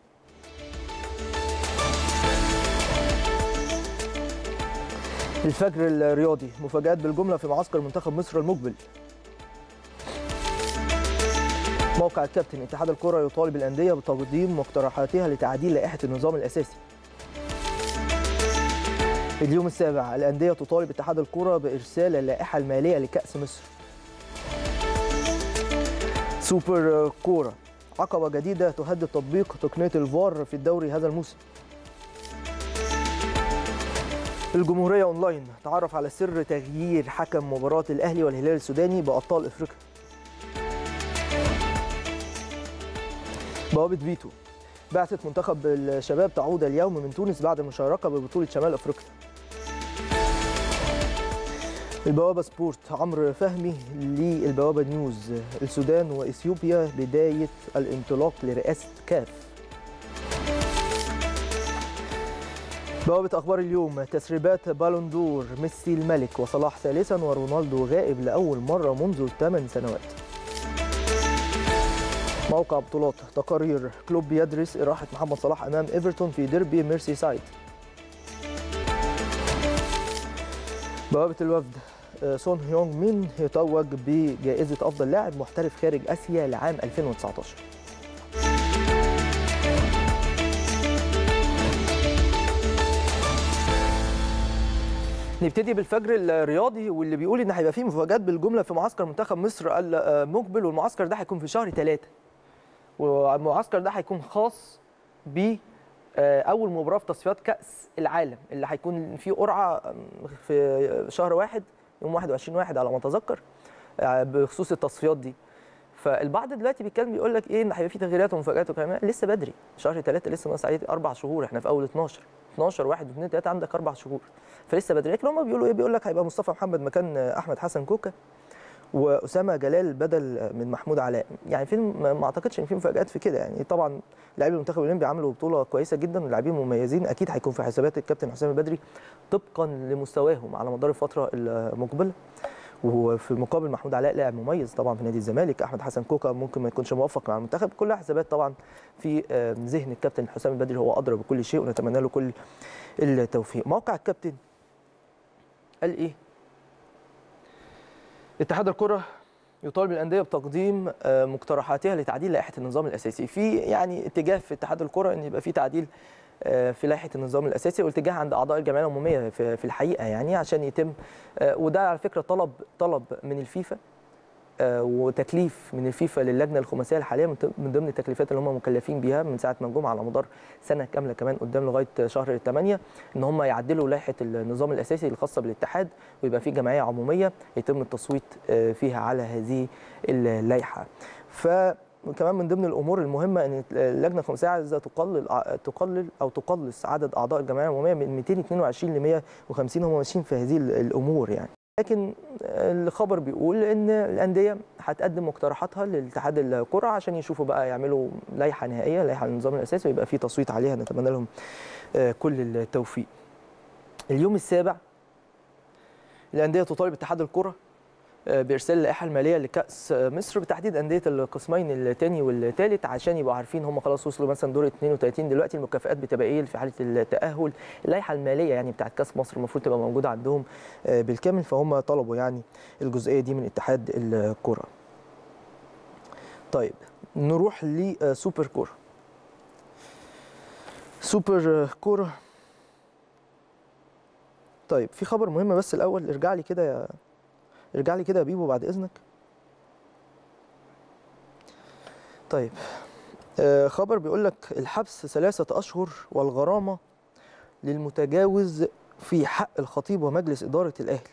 الفجر الرياضي مفاجآت بالجملة في معسكر منتخب مصر المقبل موقع الكابتن اتحاد الكرة يطالب الأندية بتقديم مقترحاتها لتعديل لائحة النظام الأساسي اليوم السابع الأندية تطالب اتحاد الكرة بإرسال اللائحة المالية لكأس مصر سوبر كورة عقبة جديدة تهدد تطبيق تقنية الفار في الدوري هذا الموسم الجمهورية أونلاين تعرف على سر تغيير حكم مباراة الأهلي والهلال السوداني بأبطال إفريقيا بوابة فيتو بعثة منتخب الشباب تعود اليوم من تونس بعد المشاركة ببطولة شمال أفريقيا البوابة سبورت عمرو فهمي للبوابة نيوز السودان وإثيوبيا بداية الانطلاق لرئاسة كاف بوابة أخبار اليوم تسريبات بالون دور ميسي الملك وصلاح ثالثا ورونالدو غائب لأول مرة منذ 8 سنوات موقع بطولات تقارير كلوب يدرس إراحة محمد صلاح أمام إيفرتون في ديربي ميرسي سايد بوابة الوفد آه، سون هيونغ مين يتوج بجائزة أفضل لاعب محترف خارج آسيا لعام 2019 نبتدي بالفجر الرياضي واللي بيقول ان هيبقى فيه مفاجات بالجمله في معسكر منتخب مصر المقبل والمعسكر ده هيكون في شهر ثلاثة والمعسكر ده هيكون خاص ب آه، اول مباراه في تصفيات كاس العالم اللي هيكون فيه قرعه آم، في شهر واحد يوم 21 واحد على ما اتذكر آه، بخصوص التصفيات دي فالبعض دلوقتي بيتكلم بيقول لك ايه ان هيبقى في تغييرات ومفاجات وكلام لسه بدري شهر ثلاثة لسه ناقص عليه اربع شهور احنا في اول 12 12 1 2 3 عندك اربع شهور فلسه بدري لكن هم بيقولوا ايه بيقول لك هيبقى مصطفى محمد مكان احمد حسن كوكا واسامه جلال بدل من محمود علاء يعني في ما ما اعتقدش ان في مفاجات في كده يعني طبعا لاعبي المنتخب الاولمبي عملوا بطوله كويسه جدا ولاعبين مميزين اكيد هيكون في حسابات الكابتن حسام البدري طبقا لمستواهم على مدار الفتره المقبله وفي المقابل محمود علاء لاعب مميز طبعا في نادي الزمالك احمد حسن كوكا ممكن ما يكونش موفق مع المنتخب كلها حسابات طبعا في آه، ذهن الكابتن حسام البدري هو ادرى بكل شيء ونتمنى له كل التوفيق موقع الكابتن قال ايه اتحاد الكره يطالب الانديه بتقديم آه، مقترحاتها لتعديل لائحه النظام الاساسي في يعني اتجاه في اتحاد الكره ان يبقى في تعديل آه، في لائحه النظام الاساسي واتجاه عند اعضاء الجمعيه العموميه في في الحقيقه يعني عشان يتم آه، وده على فكره طلب طلب من الفيفا آه، وتكليف من الفيفا للجنه الخماسيه الحاليه من ت- من ضمن التكليفات اللي هم مكلفين بيها من ساعه ما جم على مدار سنه كامله كمان قدام لغايه شهر 8 ان هم يعدلوا لائحه النظام الاساسي الخاصه بالاتحاد ويبقى في جمعيه عموميه يتم التصويت آه، فيها على هذه اللائحه. ف كمان من ضمن الامور المهمه ان اللجنه الخماسيه عايزه تقلل تقلل او تقلص عدد اعضاء الجمعيه العموميه من 222 ل 150 هم ماشيين في هذه الامور يعني لكن الخبر بيقول ان الانديه هتقدم مقترحاتها لاتحاد الكره عشان يشوفوا بقى يعملوا لائحه نهائيه لائحه للنظام الاساسي ويبقى في تصويت عليها نتمنى لهم كل التوفيق. اليوم السابع الانديه تطالب اتحاد الكره بارسال اللائحه الماليه لكاس مصر بتحديد انديه القسمين الثاني والثالث عشان يبقوا عارفين هم خلاص وصلوا مثلا دور 32 دلوقتي المكافئات بتبقى ايه في حاله التاهل اللائحه الماليه يعني بتاعت كاس مصر المفروض تبقى موجوده عندهم بالكامل فهم طلبوا يعني الجزئيه دي من اتحاد الكره. طيب نروح لسوبر كوره. سوبر كوره طيب في خبر مهم بس الاول ارجع لي كده يا ارجع لي كده يا بيبو بعد اذنك طيب آه خبر بيقول لك الحبس ثلاثة أشهر والغرامة للمتجاوز في حق الخطيب ومجلس إدارة الأهلي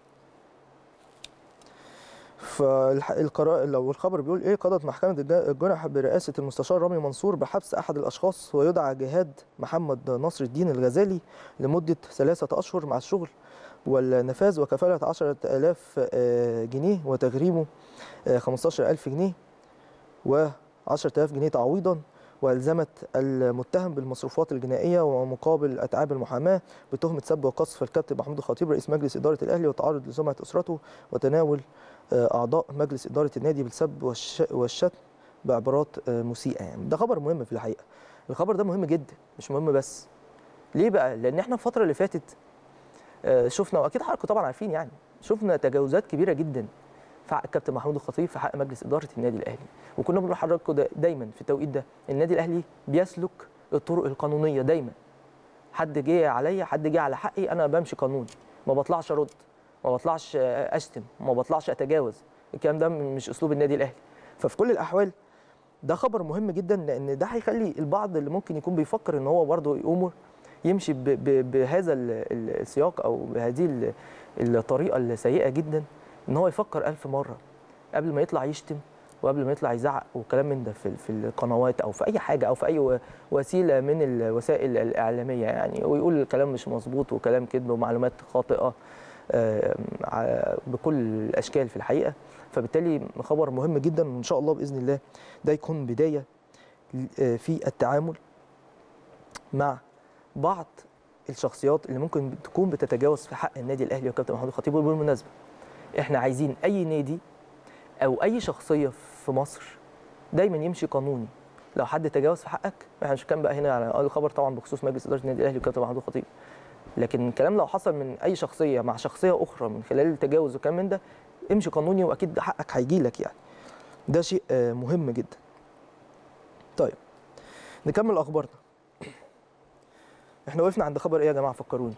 فالقرار لو الخبر بيقول ايه قضت محكمه الجنح برئاسه المستشار رامي منصور بحبس احد الاشخاص ويدعى جهاد محمد نصر الدين الغزالي لمده ثلاثه اشهر مع الشغل والنفاذ وكفالة 10000 جنيه وتغريمه 15000 جنيه و 10000 جنيه تعويضا والزمت المتهم بالمصروفات الجنائيه ومقابل اتعاب المحاماه بتهمه سب وقذف الكابتن محمود الخطيب رئيس مجلس اداره الاهلي وتعرض لسمعه اسرته وتناول اعضاء مجلس اداره النادي بالسب والشتم بعبارات مسيئه يعني ده خبر مهم في الحقيقه الخبر ده مهم جدا مش مهم بس ليه بقى لان احنا الفتره اللي فاتت شفنا واكيد حضراتكم طبعا عارفين يعني شفنا تجاوزات كبيره جدا في حق الكابتن محمود الخطيب في حق مجلس اداره النادي الاهلي وكنا بنقول لحضراتكم دايما في التوقيت ده النادي الاهلي بيسلك الطرق القانونيه دايما حد جه عليا حد جه على حقي انا بمشي قانوني ما بطلعش ارد ما بطلعش اشتم ما بطلعش اتجاوز الكلام ده مش اسلوب النادي الاهلي ففي كل الاحوال ده خبر مهم جدا لان ده هيخلي البعض اللي ممكن يكون بيفكر ان هو برضه يقوم يمشي بهذا السياق او بهذه الطريقه السيئه جدا ان هو يفكر ألف مره قبل ما يطلع يشتم وقبل ما يطلع يزعق وكلام من ده في في القنوات او في اي حاجه او في اي وسيله من الوسائل الاعلاميه يعني ويقول كلام مش مظبوط وكلام كذب ومعلومات خاطئه بكل الاشكال في الحقيقه فبالتالي خبر مهم جدا وان شاء الله باذن الله ده يكون بدايه في التعامل مع بعض الشخصيات اللي ممكن تكون بتتجاوز في حق النادي الاهلي والكابتن محمود الخطيب وبالمناسبه احنا عايزين اي نادي او اي شخصيه في مصر دايما يمشي قانوني لو حد تجاوز في حقك احنا مش كان بقى هنا على الخبر طبعا بخصوص مجلس اداره النادي الاهلي والكابتن محمود الخطيب لكن الكلام لو حصل من اي شخصيه مع شخصيه اخرى من خلال التجاوز وكلام من ده امشي قانوني واكيد حقك هيجي لك يعني ده شيء مهم جدا طيب نكمل اخبارنا احنا وقفنا عند خبر ايه يا جماعه فكروني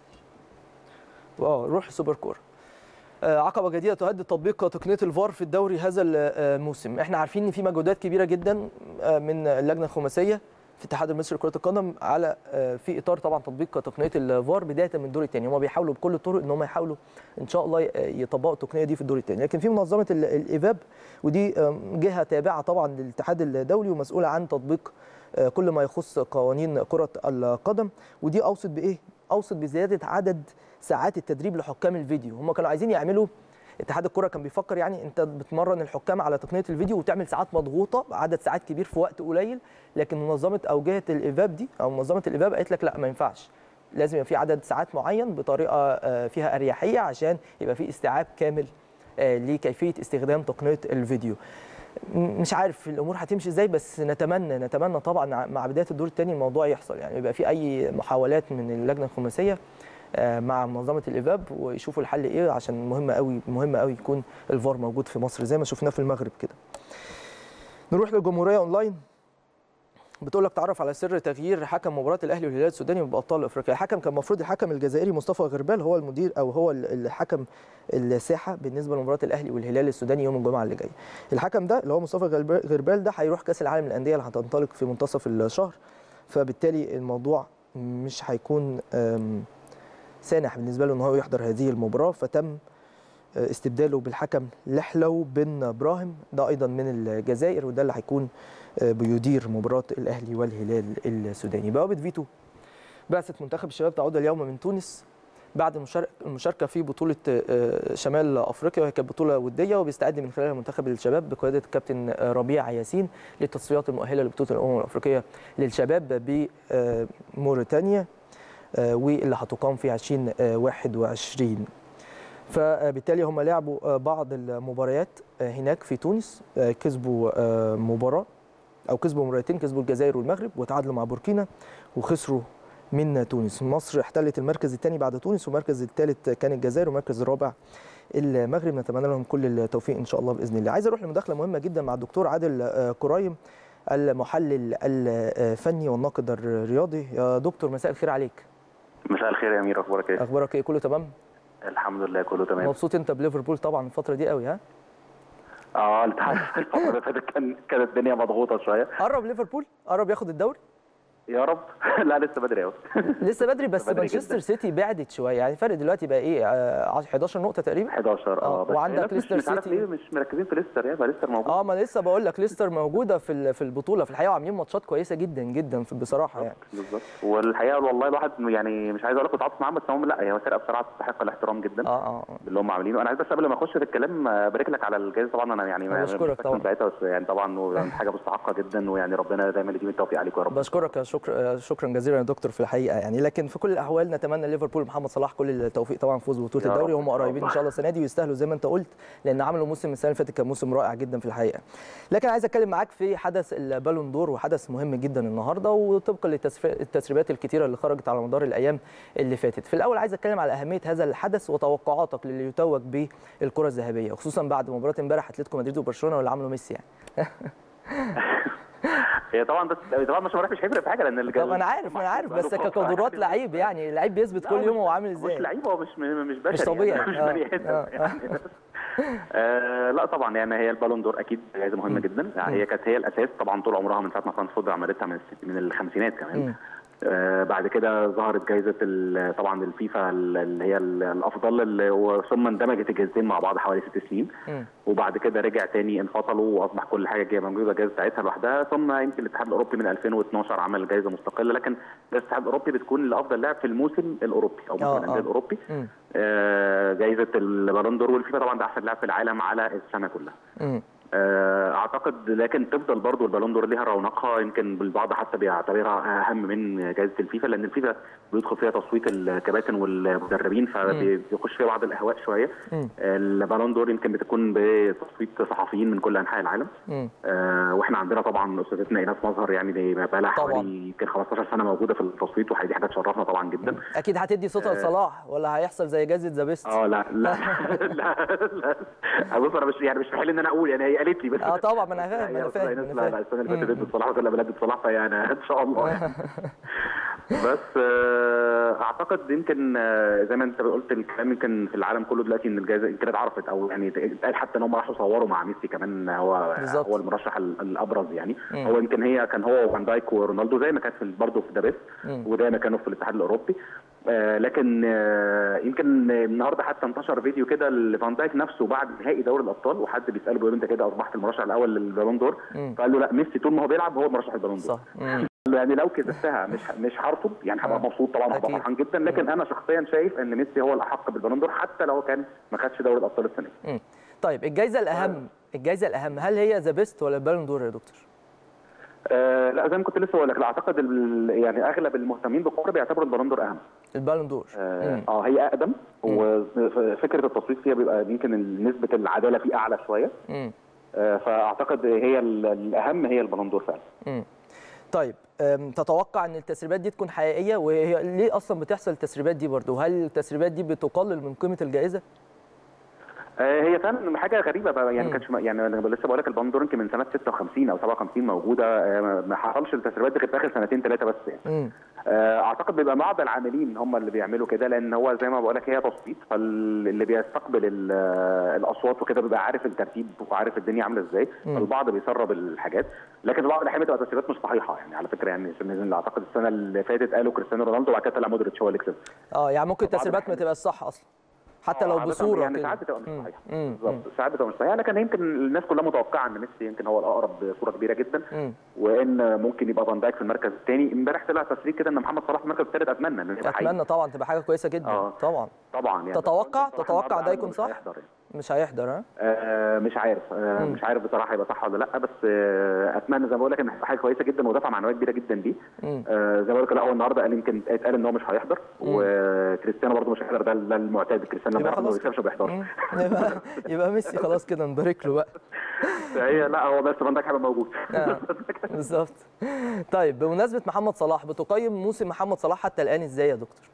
اه روح سوبر كوره عقبه جديده تهدد تطبيق تقنيه الفار في الدوري هذا الموسم احنا عارفين ان في مجهودات كبيره جدا من اللجنه الخماسيه في الاتحاد المصري لكره القدم على في اطار طبعا تطبيق تقنيه الفار بدايه من الدور الثاني هم بيحاولوا بكل الطرق ان هم يحاولوا ان شاء الله يطبقوا التقنيه دي في الدور الثاني لكن في منظمه الايفاب ودي جهه تابعه طبعا للاتحاد الدولي ومسؤوله عن تطبيق كل ما يخص قوانين كره القدم ودي اوصت بايه اوصت بزياده عدد ساعات التدريب لحكام الفيديو هم كانوا عايزين يعملوا اتحاد الكره كان بيفكر يعني انت بتمرن الحكام على تقنيه الفيديو وتعمل ساعات مضغوطه عدد ساعات كبير في وقت قليل لكن منظمه او جهه الايفاب دي او منظمه الايفاب قالت لك لا ما ينفعش لازم يبقى في عدد ساعات معين بطريقه فيها اريحيه عشان يبقى في استيعاب كامل لكيفيه استخدام تقنيه الفيديو مش عارف الامور هتمشي ازاي بس نتمنى نتمنى طبعا مع بدايه الدور الثاني الموضوع يحصل يعني يبقى في اي محاولات من اللجنه الخماسيه مع منظمه الايفاب ويشوفوا الحل ايه عشان مهم قوي مهم قوي يكون الفار موجود في مصر زي ما شفناه في المغرب كده نروح للجمهوريه اونلاين بتقول لك تعرف على سر تغيير حكم مباراه الاهلي والهلال السوداني بابطال افريقيا الحكم كان المفروض الحكم الجزائري مصطفى غربال هو المدير او هو الحكم الساحه بالنسبه لمباراه الاهلي والهلال السوداني يوم الجمعه اللي جاي الحكم ده اللي هو مصطفى غربال ده هيروح كاس العالم للانديه اللي هتنطلق في منتصف الشهر فبالتالي الموضوع مش هيكون سانح بالنسبه له ان هو يحضر هذه المباراه فتم استبداله بالحكم لحلو بن براهم ده ايضا من الجزائر وده اللي هيكون بيدير مباراه الاهلي والهلال السوداني بوابه فيتو بعثه منتخب الشباب تعود اليوم من تونس بعد المشاركه في بطوله شمال افريقيا وهي كانت بطوله وديه وبيستعد من خلالها منتخب الشباب بقياده الكابتن ربيع ياسين للتصفيات المؤهله لبطوله الامم الافريقيه للشباب بموريتانيا واللي هتقام في 2021 فبالتالي هم لعبوا بعض المباريات هناك في تونس كسبوا مباراه او كسبوا مباراتين كسبوا الجزائر والمغرب وتعادلوا مع بوركينا وخسروا من تونس مصر احتلت المركز الثاني بعد تونس والمركز الثالث كان الجزائر والمركز الرابع المغرب نتمنى لهم كل التوفيق ان شاء الله باذن الله عايز اروح لمداخله مهمه جدا مع الدكتور عادل كرايم المحلل الفني والناقد الرياضي يا دكتور مساء الخير عليك مساء الخير يا امير اخبارك ايه اخبارك ايه كله تمام الحمد لله كله تمام مبسوط انت بليفربول طبعا الفتره دي قوي ها اه انت عارف الفتره اللي فاتت كان كانت الدنيا مضغوطه شويه قرب ليفربول قرب ياخد الدوري يا رب لا لسه بدري قوي لسه بدري بس بدري مانشستر جداً. سيتي بعدت شويه يعني الفرق دلوقتي بقى ايه آه، 11 نقطه تقريبا 11 آه، اه بس وعندك الناس مش, ليستر مش عارف سيتي. ليه مش مركزين في ليستر يا ما ليستر موجود اه ما أنا لسه بقول لك ليستر موجوده في ال- في البطوله في الحقيقه وعاملين ماتشات كويسه جدا جدا في بصراحه يعني بالظبط والحقيقه والله الواحد يعني مش عايز اقول لك متعاطف معاهم بس هم لا هي فرقه بصراحه تستحق الاحترام جدا اه اه آه. اللي هم عاملينه انا عايز بس قبل ما اخش في الكلام آه، ابارك لك على الجائزه طبعا انا يعني أنا ما- بشكرك مش فاكر طبعاً. ساعتها بس يعني طبعا ويعني حاجه مستحقه جدا ويعني ربنا دايما يديم التوفيق عليك يا رب بشكرك شكرا شكرا جزيلا يا دكتور في الحقيقه يعني لكن في كل الاحوال نتمنى ليفربول محمد صلاح كل التوفيق طبعا فوز ببطوله يا رب الدوري إن وهم شاء قريبين ان الله. شاء الله السنه دي ويستاهلوا زي ما انت قلت لان عملوا موسم السنه اللي فاتت كان موسم رائع جدا في الحقيقه لكن عايز اتكلم معاك في حدث البالون دور وحدث مهم جدا النهارده وطبقا للتسريبات الكتيره اللي خرجت على مدار الايام اللي فاتت في الاول عايز اتكلم على اهميه هذا الحدث وتوقعاتك للي يتوج بالكره الذهبيه خصوصا بعد مباراه امبارح اتلتيكو مدريد وبرشلونه واللي عملوا ميسي يعني هي طبعا بس طبعا مش مش هيفرق في حاجه لان اللي طب انا عارف انا عارف بس كقدرات لعيب يعني اللعيب بيثبت كل يوم هو عامل ازاي مش لعيب هو مش مش بشري مش طبيعي. يعني مش آه، بني ادم آه، يعني آه لا طبعا يعني هي البالون دور اكيد جائزه مهمه جدا يعني هي كانت هي الاساس طبعا طول عمرها من ساعه ما فرانس فود عملتها من الست- من الخمسينات مم. كمان آه بعد كده ظهرت جائزه ال- طبعا الفيفا اللي هي ال- الافضل اللي- وثم اندمجت الجائزتين مع بعض حوالي ست سنين مم. وبعد كده رجع تاني انفصلوا واصبح كل حاجه جايه موجوده الجائزه بتاعتها لوحدها ثم يمكن الاتحاد الاوروبي من 2012 عمل جائزه مستقله لكن الاتحاد الاوروبي بتكون لافضل لاعب في الموسم الاوروبي او آه، موسم الانديه آه. الاوروبي مم. آه، جائزه البالون دور والفيفا طبعا ده احسن لاعب في العالم على السنه كلها مم. آه، اعتقد لكن تفضل برضو البالون دور ليها رونقها يمكن البعض حتى بيعتبرها اهم من جائزه الفيفا لان الفيفا بيدخل فيها تصويت الكباتن والمدربين فبيخش فيها بعض الاهواء شويه مم. البالون دور يمكن بتكون بتصويت صحفيين من كل انحاء العالم مم. آه، واحنا عندنا طبعا استاذتنا ايناس مظهر يعني دي بقى لها طبعاً. حوالي يمكن 15 سنه موجوده في التصويت ودي حاجه تشرفنا طبعا جدا اكيد هتدي صوتها لصلاح ولا هيحصل زي جائزه ذا بيست اه لا لا لا لا بص انا مش يعني مش محل ان انا اقول يعني هي قالت لي بس اه طبعا ما انا فاهم هي انا أستاذة فاهم إيناس أنا لا لا فاهم. السنه اللي فاتت مم. ضد صلاح ولا بلاد صلاح فيعني ان شاء الله يعني. بس آه، اعتقد يمكن آه، زي ما انت قلت الكلام يمكن في العالم كله دلوقتي ان الجائزه يمكن اتعرفت او يعني اتقال حتى ان هم راحوا صوروا مع ميسي كمان هو بالظبط. هو المرشح ال- الابرز يعني مم. هو يمكن هي كان هو وفان دايك ورونالدو زي ما كانت في برضه في دابيس مم. وزي ما كانوا في الاتحاد الاوروبي آه، لكن آه، يمكن النهارده حتى انتشر فيديو كده لفان دايك نفسه بعد نهائي دوري الابطال وحد بيساله بيقول له انت كده اصبحت المرشح الاول للبالون دور مم. فقال له لا ميسي طول ما هو بيلعب هو مرشح البالون دور صح مم. قال له يعني لو كسبتها مش مش هرفض يعني هبقى آه. مبسوط طبعا هبقى أكيد. فرحان جدا لكن انا شخصيا شايف ان ميسي هو الاحق بالبالون دور حتى لو كان ما خدش دوري الابطال السنه دي مم. طيب الجائزه الاهم الجائزه الاهم هل هي ذا بيست ولا البالون دور يا دكتور آه لا زي ما كنت لسه بقول لك لا اعتقد ال- يعني اغلب المهتمين بالكوره بيعتبروا البالون دور اهم البالون دور اه مم. آه، هي اقدم وفكره التصويت فيها بيبقى يمكن نسبه العداله فيه اعلى شويه مم. آه، فاعتقد هي ال- الاهم هي البالون دور فعلا مم. طيب أم، تتوقع ان التسريبات دي تكون حقيقيه وهي ليه اصلا بتحصل التسريبات دي برضه هل التسريبات دي بتقلل من قيمه الجائزه آه، هي فعلا حاجه غريبه بقى يعني مم. كانش يعني انا لسه بقول لك البالون دور يمكن من سنه 56 او 57 موجوده آه، ما حصلش التسريبات دي غير في اخر سنتين ثلاثه بس يعني مم. آه، اعتقد بيبقى بعض العاملين هم اللي بيعملوا كده لان هو زي ما بقول لك هي تصويت فاللي بيستقبل ال- آه، الاصوات وكده بيبقى عارف الترتيب وعارف الدنيا عامله ازاي مم. فالبعض بيسرب الحاجات لكن في بعض الاحيان بتبقى تسريبات مش صحيحه يعني على فكره يعني عشان اللي اعتقد السنه اللي فاتت قالوا كريستيانو رونالدو وبعد كده طلع مودريتش هو اللي كسب اه يعني ممكن بعض التسريبات ما الأحيان- تبقاش صح اصلا حتى آه، لو عادة بصوره يعني كده. ساعات بتبقى مش مم. صحيحه مم. بالظبط ساعات بتبقى مش صحيحه لكن يمكن الناس كلها متوقعه ان ميسي يمكن هو الاقرب بصوره كبيره جدا مم. وان ممكن يبقى فان دايك في المركز الثاني امبارح طلع تسريب كده ان محمد صلاح في المركز الثالث اتمنى ان يبقى حقيقي. اتمنى طبعا تبقى حاجه كويسه جدا آه. طبعا طبعا يعني تتوقع- بس صلاح تتوقع النهاردة ده يكون مش صح؟ هيحضر يعني. مش هيحضر ها آه مش عارف آه مم. مش عارف بصراحه هيبقى صح ولا لا بس آه اتمنى زي ما بقول لك ان هتبقى حاجه كويسه جدا ودفعه معنويه كبيره جدا ليه مم. آه زي ما بقول لك لا هو النهارده قال يمكن اتقال ان هو مش هيحضر وكريستيانو برده مش هيحضر ده ده المعتاد كريستيانو لما يبقى بيحضر ما خلاص بيكسبش ما بيحضرش مم. يبقى يبقى ميسي خلاص كده نبارك له بقى فهي لا هو بس فان دايك هيبقى موجود آه. بالظبط طيب بمناسبه محمد صلاح بتقيم موسم محمد صلاح حتى الان ازاي يا دكتور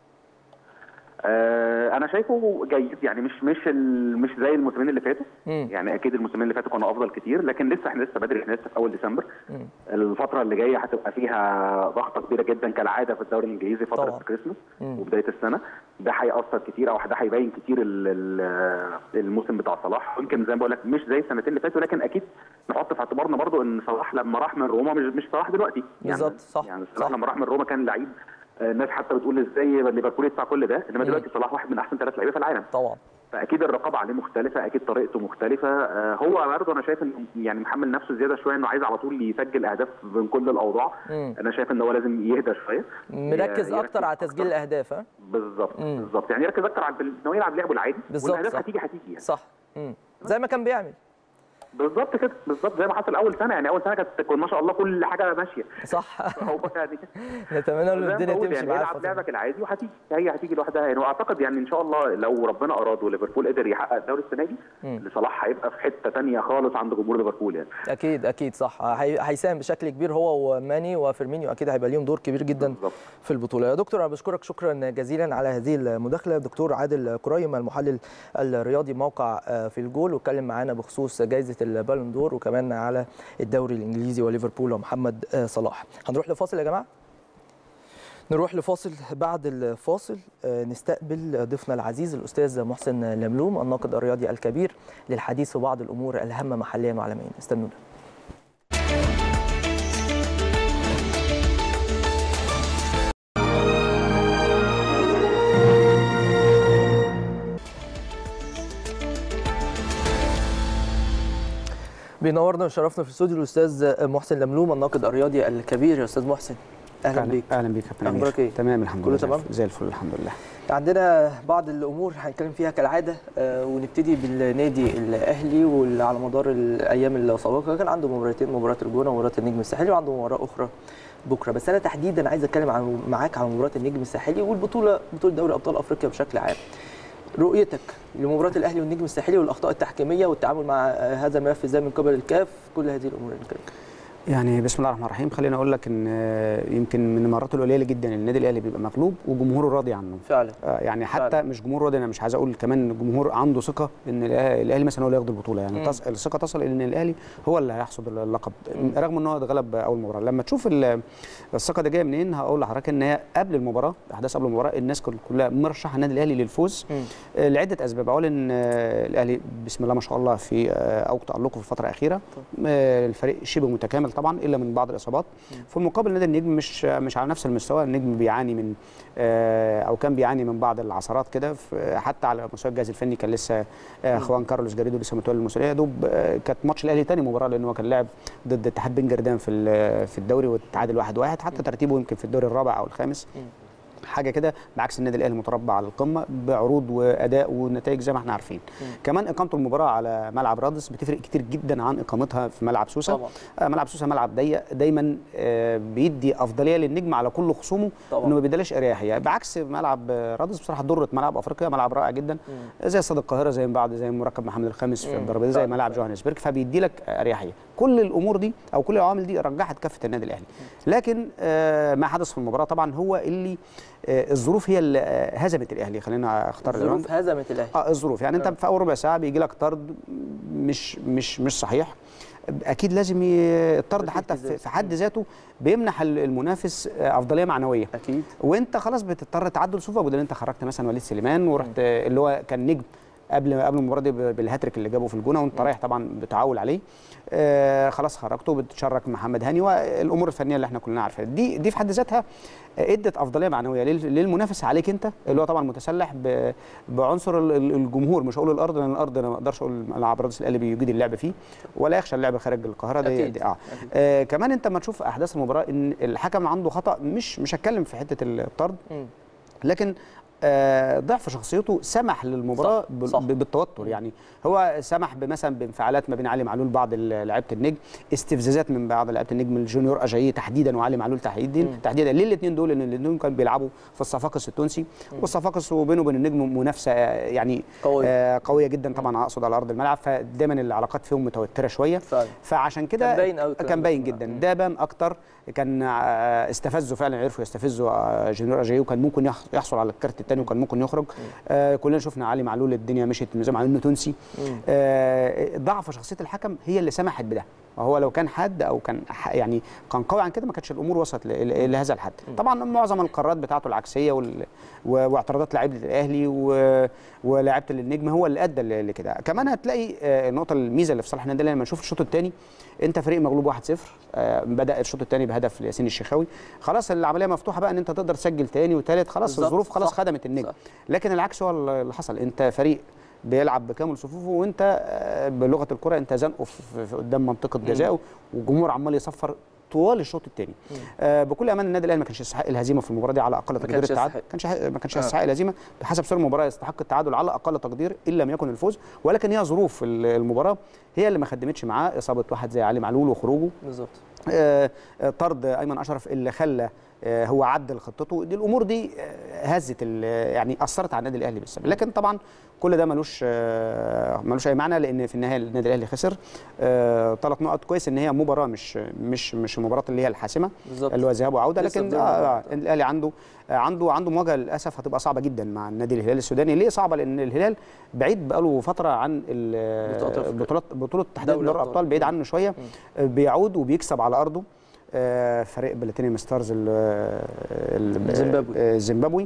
آه انا شايفه جيد يعني مش مش ال- مش زي الموسمين اللي فاتوا مم. يعني اكيد الموسمين اللي فاتوا كانوا افضل كتير لكن لسه احنا لسه بدري احنا لسه في اول ديسمبر مم. الفتره اللي جايه هتبقى فيها ضغطه كبيره جدا كالعاده في الدوري الانجليزي فتره طبعا. الكريسماس مم. وبدايه السنه ده هيأثر كتير او ده هيبين كتير ال- ال- الموسم بتاع صلاح يمكن زي ما بقول لك مش زي السنتين اللي فاتوا لكن اكيد نحط في اعتبارنا برضو ان صلاح لما راح من روما مش مش صلاح دلوقتي يعني بالظبط، صح، يعني صلاح صح. لما راح من روما كان لعيب آه، الناس حتى بتقول ازاي ليفربول يدفع كل ده انما دلوقتي صلاح واحد من احسن ثلاث لعيبه في العالم طبعا فاكيد الرقابه عليه مختلفه اكيد طريقته مختلفه آه، هو برضه انا شايف انه يعني محمل نفسه زياده شويه انه عايز على طول يسجل اهداف من كل الاوضاع مم. انا شايف ان هو لازم يهدى شويه مركز ي- اكتر على يركز تسجيل أكتر. الاهداف ها بالظبط مم. بالظبط يعني يركز اكتر على ان هو يلعب لعبه العادي بالظبط، والاهداف صح. هتيجي هتيجي يعني صح مم. زي ما كان بيعمل بالظبط كده بالظبط زي ما حصل اول سنه يعني اول سنه كانت كان ما شاء الله كل حاجه ماشيه صح هو يعني نتمنى له زي ما الدنيا بقول تمشي يعني معاه يلعب الفترة دي. لعبك العادي وهتيجي هي هتيجي لوحدها يعني واعتقد يعني ان شاء الله لو ربنا اراد وليفربول قدر يحقق الدوري السنه دي مم. لصلاح هيبقى في حته ثانيه خالص عند جمهور ليفربول يعني اكيد اكيد صح هي- هيساهم بشكل كبير هو وماني وفيرمينيو اكيد هيبقى ليهم دور كبير جدا بالظبط في البطوله يا دكتور انا بشكرك شكرا جزيلا على هذه المداخله دكتور عادل كريم المحلل الرياضي موقع آه، في الجول واتكلم معانا بخصوص جائزه البالون دور وكمان على الدوري الانجليزي وليفربول ومحمد آه، صلاح هنروح لفاصل يا جماعه نروح لفاصل بعد الفاصل آه، نستقبل ضيفنا العزيز الاستاذ محسن لملوم الناقد الرياضي الكبير للحديث في بعض الامور الهامه محليا وعالميا استنونا بينورنا وشرفنا في الاستوديو الاستاذ محسن لملوم الناقد الرياضي الكبير يا استاذ محسن اهلا بيك اهلا بيك يا كابتن أمير. أخبارك إيه؟ تمام الحمد كله لله زي تمام؟ الفل- زي الفل الحمد لله عندنا بعض الامور هنتكلم فيها كالعاده آه، ونبتدي بالنادي الاهلي واللي على مدار الايام السابقه كان عنده مباراتين مباراه الجونه ومباراه النجم الساحلي وعنده مباراه اخرى بكره بس انا تحديدا عايز اتكلم عن معاك عن مباراه النجم الساحلي والبطوله بطوله دوري ابطال افريقيا بشكل عام رؤيتك لمباراه الاهلي والنجم الساحلي والاخطاء التحكيميه والتعامل مع آه، هذا الملف ازاي من قبل الكاف كل هذه الامور اللي نتكلم يعني بسم الله الرحمن الرحيم خليني اقول لك ان آه، يمكن من المرات القليله جدا اللي النادي الاهلي بيبقى مغلوب وجمهوره راضي عنه فعلا آه، يعني حتى فعلا. مش جمهور راضي انا مش عايز اقول كمان الجمهور عنده ثقه ان الأه- الاهلي مثلا هو اللي ياخد البطوله يعني مم. تص... الثقه تصل ان الاهلي هو اللي هيحصد اللقب رغم ان هو اتغلب اول مباراه لما تشوف ال- الثقه دي جايه منين هقول لحضرتك ان هي قبل المباراه احداث قبل المباراه الناس كل- كلها مرشحه النادي الاهلي للفوز مم. آه، لعده اسباب اولا آه، الاهلي بسم الله ما شاء الله في آه، او تالقه في الفتره الاخيره آه، الفريق شبه متكامل طبعا الا من بعض الاصابات في المقابل نادي النجم مش مش على نفس المستوى النجم بيعاني من آه، او كان بيعاني من بعض العثرات كده في- حتى على مستوى الجهاز الفني كان لسه آه، خوان كارلوس جاريدو لسه متولي المسؤوليه يا دوب آه، كانت ماتش الاهلي تاني مباراه لان هو كان لاعب ضد اتحاد بن جردان في ال- في الدوري وتعادل واحد واحد حتى ترتيبه يمكن في الدوري الرابع او الخامس حاجه كده بعكس النادي الاهلي متربع على القمه بعروض واداء ونتائج زي ما احنا عارفين كمان اقامه المباراه على ملعب رادس بتفرق كتير جدا عن اقامتها في ملعب سوسه طبعا آه، ملعب سوسه ملعب ضيق دايما آه، بيدي افضليه للنجم على كل خصومه طبعا. انه ما بيديلاش اريحيه بعكس ملعب آه، رادس بصراحه ضره ملعب افريقيا ملعب رائع جدا زي استاد القاهره زي بعد زي مركب محمد الخامس في مم. الضربه زي فعلا، ملعب فعلا. جوهانسبرج فبيدي لك اريحيه كل الامور دي او كل العوامل دي رجحت كفه النادي الاهلي لكن آه، ما حدث في المباراه طبعا هو اللي آه، الظروف هي اللي آه، هزمت الاهلي خلينا اختار العنوان. ظروف هزمت الاهلي اه الظروف يعني انت آه. في اول ربع ساعه بيجي لك طرد مش مش مش صحيح اكيد لازم ي- الطرد أكيد حتى كده. في في حد ذاته بيمنح ال- المنافس آه، افضليه معنويه اكيد وانت خلاص بتضطر تعدل صفوفك بدل انت خرجت مثلا وليد سليمان ورحت آه، اللي هو كان نجم قبل قبل المباراه دي ب- بالهاتريك اللي جابه في الجونه وانت رايح طبعا بتعول عليه آه خلاص خرجته بتشارك محمد هاني والامور الفنيه اللي احنا كلنا عارفينها دي دي في حد ذاتها ادت افضليه معنويه لل- للمنافس عليك انت اللي هو طبعا متسلح ب- بعنصر ال- ال- الجمهور مش هقول الارض لان الارض انا ما اقدرش اقول ملعب رادس الاهلي بيجيد اللعب فيه ولا يخشى اللعب خارج القاهره دي, أكيد. دي اه أكيد. آه كمان انت لما تشوف احداث المباراه ان الحكم عنده خطا مش مش هتكلم في حته الطرد مم. لكن آه، ضعف شخصيته سمح للمباراه صح، بال- صح. ب- بالتوتر يعني هو سمح مثلا بانفعالات ما بين علي معلول بعض ال- لعيبه النجم استفزازات من بعض لعيبه النجم الجونيور اجاييه تحديدا وعلي معلول تحديدا مم. تحديدا ليه الاثنين دول لان الاثنين كانوا بيلعبوا في الصفاقس التونسي والصفاقس وبينه وبين النجم منافسه آه، يعني قوي آه، قويه جدا طبعا اقصد على ارض الملعب فدايما العلاقات فيهم متوتره شويه فعلا فعشان كده كان باين أوي الكلام كان ده باين في جدا الملعب. ده بان اكتر كان آه، استفزوا فعلا عرفوا يستفزوا آه، جنرال اجاي وكان ممكن يح- يحصل على الكارت الثاني وكان ممكن يخرج آه، كلنا شفنا علي معلول الدنيا مشيت من زي مع انه تونسي مم. آه، ضعف شخصيه الحكم هي اللي سمحت بده وهو لو كان حد او كان ح- يعني كان قوي عن كده ما كانتش الامور وصلت ل- ل- لهذا الحد طبعا معظم القرارات بتاعته العكسيه وال... و- واعتراضات لعيبه الاهلي و... ولاعيبه النجم هو اللي ادى ل- لكده كمان هتلاقي آه، النقطه الميزه اللي في صالح النادي الأهلي لما نشوف الشوط الثاني انت فريق مغلوب 1-0 آه، بدا الشوط الثاني بهدف لياسين الشيخاوي خلاص العمليه مفتوحه بقى ان انت تقدر تسجل ثاني وثالث خلاص بالظبط، الظروف خلاص صح، خدمت النجم صح. لكن العكس هو اللي حصل انت فريق بيلعب بكامل صفوفه وانت آه، بلغه الكره انت زنقه في في قدام منطقه جزائه والجمهور عمال يصفر طوال الشوط الثاني آه بكل امان النادي الاهلي ما كانش يستحق الهزيمه في المباراه دي على اقل تقدير كانش التعادل يستحق. كانش ما كانش آه. يستحق الهزيمه بحسب سير المباراه يستحق التعادل على اقل تقدير ان لم يكن الفوز ولكن هي ظروف ال- المباراه هي اللي ما خدمتش معاه اصابه واحد زي علي معلول وخروجه بالظبط آه، آه، طرد ايمن اشرف اللي خلى آه، هو عدل خطته دي الامور دي آه، هزت ال- يعني اثرت على النادي الاهلي بالسبب لكن طبعا كل ده ملوش آه، ملوش اي معنى لان في النهايه النادي الاهلي خسر ثلاث نقط كويس ان هي مباراه مش مش مش المباراه اللي هي الحاسمه بالظبط اللي هو ذهاب وعوده لسه لكن في آه ضمن آه النقط. الاهلي عنده آه، عنده عنده مواجهه للاسف هتبقى صعبه جدا مع النادي الهلال السوداني ليه صعبه لان الهلال بعيد بقاله فتره عن ال- بطولات أفريقيا. بطولات بطوله تحديد دوري دوري أبطال. الابطال بعيد عنه شويه آه، بيعود وبيكسب على ارضه آه، فريق بلاتينيوم ستارز ال- ال- الزيمبابوي. آه، الزيمبابوي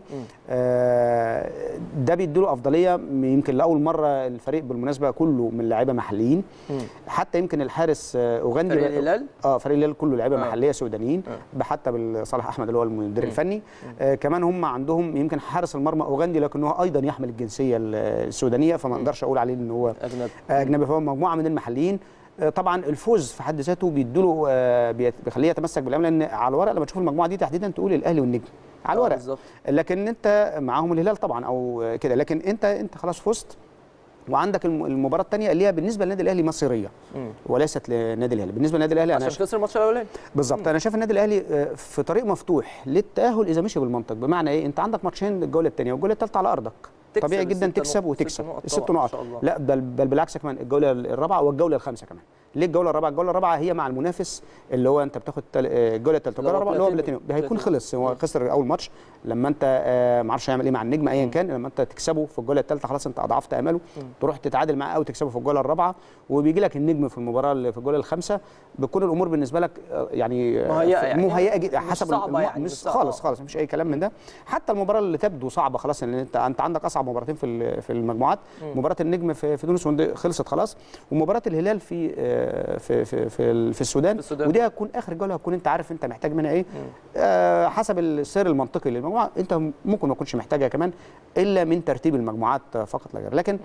آه، ده بيديله افضليه يمكن لاول مره الفريق بالمناسبه كله من لعيبه محليين مم. حتى يمكن الحارس آه، اوغندي فريق الهلال اه فريق الهلال كله لعيبه آه. محليه سودانيين آه. حتى بالصالح احمد اللي هو المدير الفني آه كمان هم عندهم يمكن حارس المرمى اوغندي لكن هو ايضا يحمل الجنسيه ال- السودانيه فما اقدرش اقول عليه ان هو اجنبي اجنبي فهو مجموعه من المحليين آه، طبعا الفوز في حد ذاته بيديله آه، بيت- بيخليه يتمسك بالامل لان على الورق لما تشوف المجموعه دي تحديدا تقول الاهلي والنجم على آه، الورق بالظبط لكن انت معاهم الهلال طبعا او كده لكن انت انت خلاص فزت وعندك الم- المباراه الثانيه اللي هي بالنسبه للنادي الاهلي مصيريه مم. وليست للنادي الاهلي بالنسبه للنادي الاهلي انا عشان خسر الماتش الاولاني بالظبط انا شايف النادي الاهلي آه، في طريق مفتوح للتاهل اذا مشي بالمنطق بمعنى ايه انت عندك ماتشين الجوله الثانيه والجوله الثالثه على ارضك تكسب طبيعي جدا الستة تكسب نقط- وتكسب ست نقط الست طبعاً، ما نقط شاء الله. لا بل, بل بالعكس كمان الجوله الرابعه والجوله الخامسه كمان ليه الجوله الرابعه الجوله الرابعه هي مع المنافس اللي هو انت بتاخد تل... آه، الجوله الثالثه اللي والجوله هو الرابعه اللي هو بلاتينيوم. بلاتينيوم هيكون بلاتينيوم. خلص هو خسر اول ماتش لما انت آه، ما اعرفش هيعمل ايه مع النجم ايا كان لما انت تكسبه في الجوله الثالثه خلاص انت اضعفت امله تروح تتعادل معاه او تكسبه في الجوله الرابعه وبيجي لك النجم في المباراه اللي في الجوله الخامسه بتكون الامور بالنسبه لك آه، يعني آه، مهيئة يعني. مهيئه جدا مش حسب صعبة الم- يعني، مش مش صعبة. خالص خالص مفيش اي كلام من ده حتى المباراه اللي تبدو صعبه خلاص ان انت انت عندك اصعب مباراتين في ال- في المجموعات مباراه النجم في في تونس ودي خلصت خلاص ومباراه الهلال في آه، في في في, ال- في السودان في السودان. ودي هتكون اخر جوله هتكون انت عارف انت محتاج منها ايه آه، حسب السير المنطقي للمجموعه انت ممكن ما تكونش محتاجها كمان الا من ترتيب المجموعات فقط لا غير لكن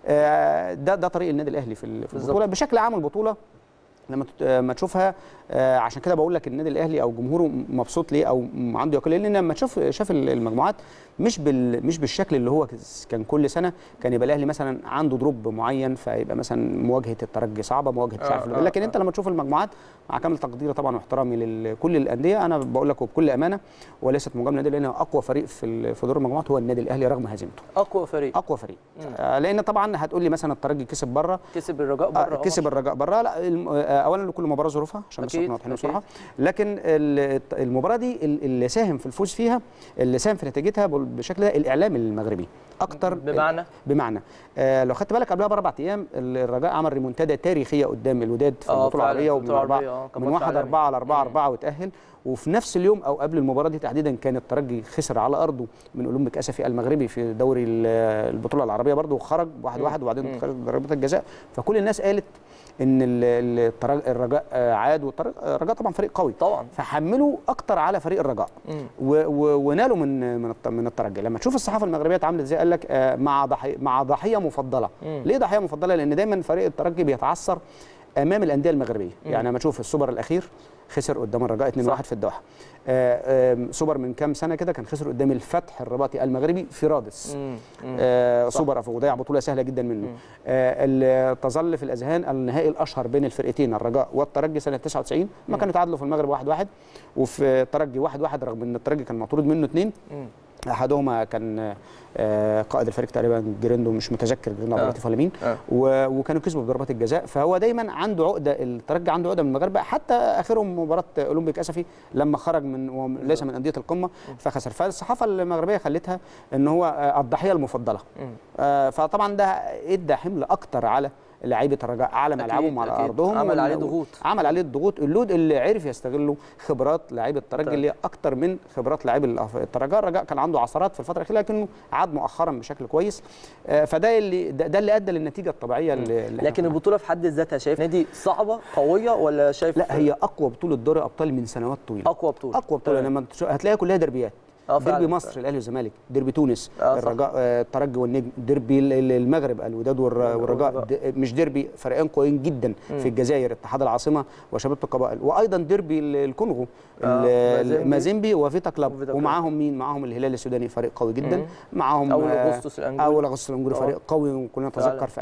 آه، ده ده طريق النادي الاهلي في ال- في بالظبط. البطوله بشكل عام البطوله لما تت- لما تشوفها آه، عشان كده بقول لك النادي الاهلي او جمهوره مبسوط ليه او م- عنده يقين لان لما تشوف شاف ال- المجموعات مش بال مش بالشكل اللي هو كز- كان كل سنه كان يبقى الاهلي مثلا عنده دروب معين فيبقى مثلا مواجهه الترجي صعبه مواجهه مش عارف آه، آه، لكن آه. انت لما تشوف المجموعات مع كامل تقديري طبعا واحترامي لكل الانديه انا بقول لك وبكل امانه وليست مجامله النادي لان اقوى فريق في ال- في دور المجموعات هو النادي الاهلي رغم هزيمته اقوى فريق اقوى فريق آه، لان طبعا هتقول لي مثلا الترجي كسب بره كسب الرجاء آه، بره كسب الرجاء بره لا الم- آه، آه، اولا لكل مباراه ظروفها عشان بس أكيد، احنا واضحين أكيد. بصراحه لكن ال- المباراه دي ال- اللي ساهم في الفوز فيها اللي ساهم في نتيجتها بال- بشكل ده الاعلام المغربي اكتر بمعنى بمعنى آه لو خدت بالك قبلها باربع ايام الرجاء عمل ريمونتادا تاريخيه قدام الوداد في آه، البطوله فعلاً، العربيه ومن البطولة اربعه العربية، آه، كان من ماتش واحد عالمي. اربعه لاربعه مم. اربعه وتاهل وفي نفس اليوم او قبل المباراه دي تحديدا كان الترجي خسر على ارضه من اولمبيك اسفي المغربي في دوري ال- البطوله العربيه برضه وخرج واحد واحد وبعدين خرج ضربات الجزاء فكل الناس قالت ان ال- ال- الترج- الرجاء آه، عاد والرجاء طبعا فريق قوي طبعا فحملوا اكتر على فريق الرجاء مم. و- و- ونالوا من من الت- من الترجي لما تشوف الصحافه المغربيه اتعاملت ازاي قال لك آه، مع ضحيه مع ضحيه مفضله مم. ليه ضحيه مفضله لان دايما فريق الترجي بيتعثر امام الانديه المغربيه يعني لما تشوف السوبر الاخير خسر قدام الرجاء 2-1 صح. في الدوحه آه، آم، سوبر من كام سنه كده كان خسر قدام الفتح الرباطي المغربي في رادس مم. مم. آه صح. سوبر افو وضيع بطوله سهله جدا منه آه اللي تظل في الاذهان النهائي الاشهر بين الفرقتين الرجاء والترجي سنه 99 ما كانوا تعادلوا في المغرب 1-1 واحد واحد وفي الترجي 1-1 واحد واحد رغم ان الترجي كان مطرود منه اثنين مم. احدهما كان آه، قائد الفريق تقريبا جريندو مش متذكر جريندو عبد آه. اللطيف ولا مين آه. و- وكانوا كسبوا بضربات الجزاء فهو دايما عنده عقده الترجي عنده عقده من المغاربه حتى اخرهم مباراه اولمبيك اسفي لما خرج من وليس من انديه القمه فخسر فالصحافه المغربيه خلتها ان هو آه، الضحيه المفضله مم. آه، فطبعا ده ادى حمل اكتر على لعيبه الرجاء على أكيد، ملعبهم على أكيد. ارضهم عمل وال- عليه ضغوط. عمل عليه الضغوط اللود اللي عرف يستغله خبرات لعيبه الترجي طيب. اللي هي اكتر من خبرات لعيب الأف- الرجاء الرجاء كان عنده عثرات في الفتره الاخيره لكنه عاد مؤخرا بشكل كويس آه، فده اللي ده, ده اللي ادى للنتيجه الطبيعيه اللي اللي إحنا لكن شفناها. البطوله في حد ذاتها شايف نادي صعبه قويه ولا شايف لا هي اقوى بطوله دوري ابطال من سنوات طويله اقوى بطوله اقوى بطوله تمام. لما تشوف- هتلاقيها كلها دربيات آه، ديربي فعلاً، مصر الاهلي والزمالك ديربي تونس آه، صح. الرجاء آه، الترجي والنجم ديربي ال- ال- المغرب الوداد والر- والرجاء والرجاء. د- مش ديربي فريقين قويين جدا في الجزائر اتحاد العاصمه وشباب القبائل وايضا ديربي ال- الكونغو آه، ال- مازيمبي. مازيمبي وفيتا كلاب وفيتا كلاب. ومعاهم مين معاهم الهلال السوداني فريق قوي جدا مم. معاهم أول آه، أغسطس الأنجولي. اول اغسطس الانجولي آه. فريق قوي وكلنا فعلاً. نتذكر في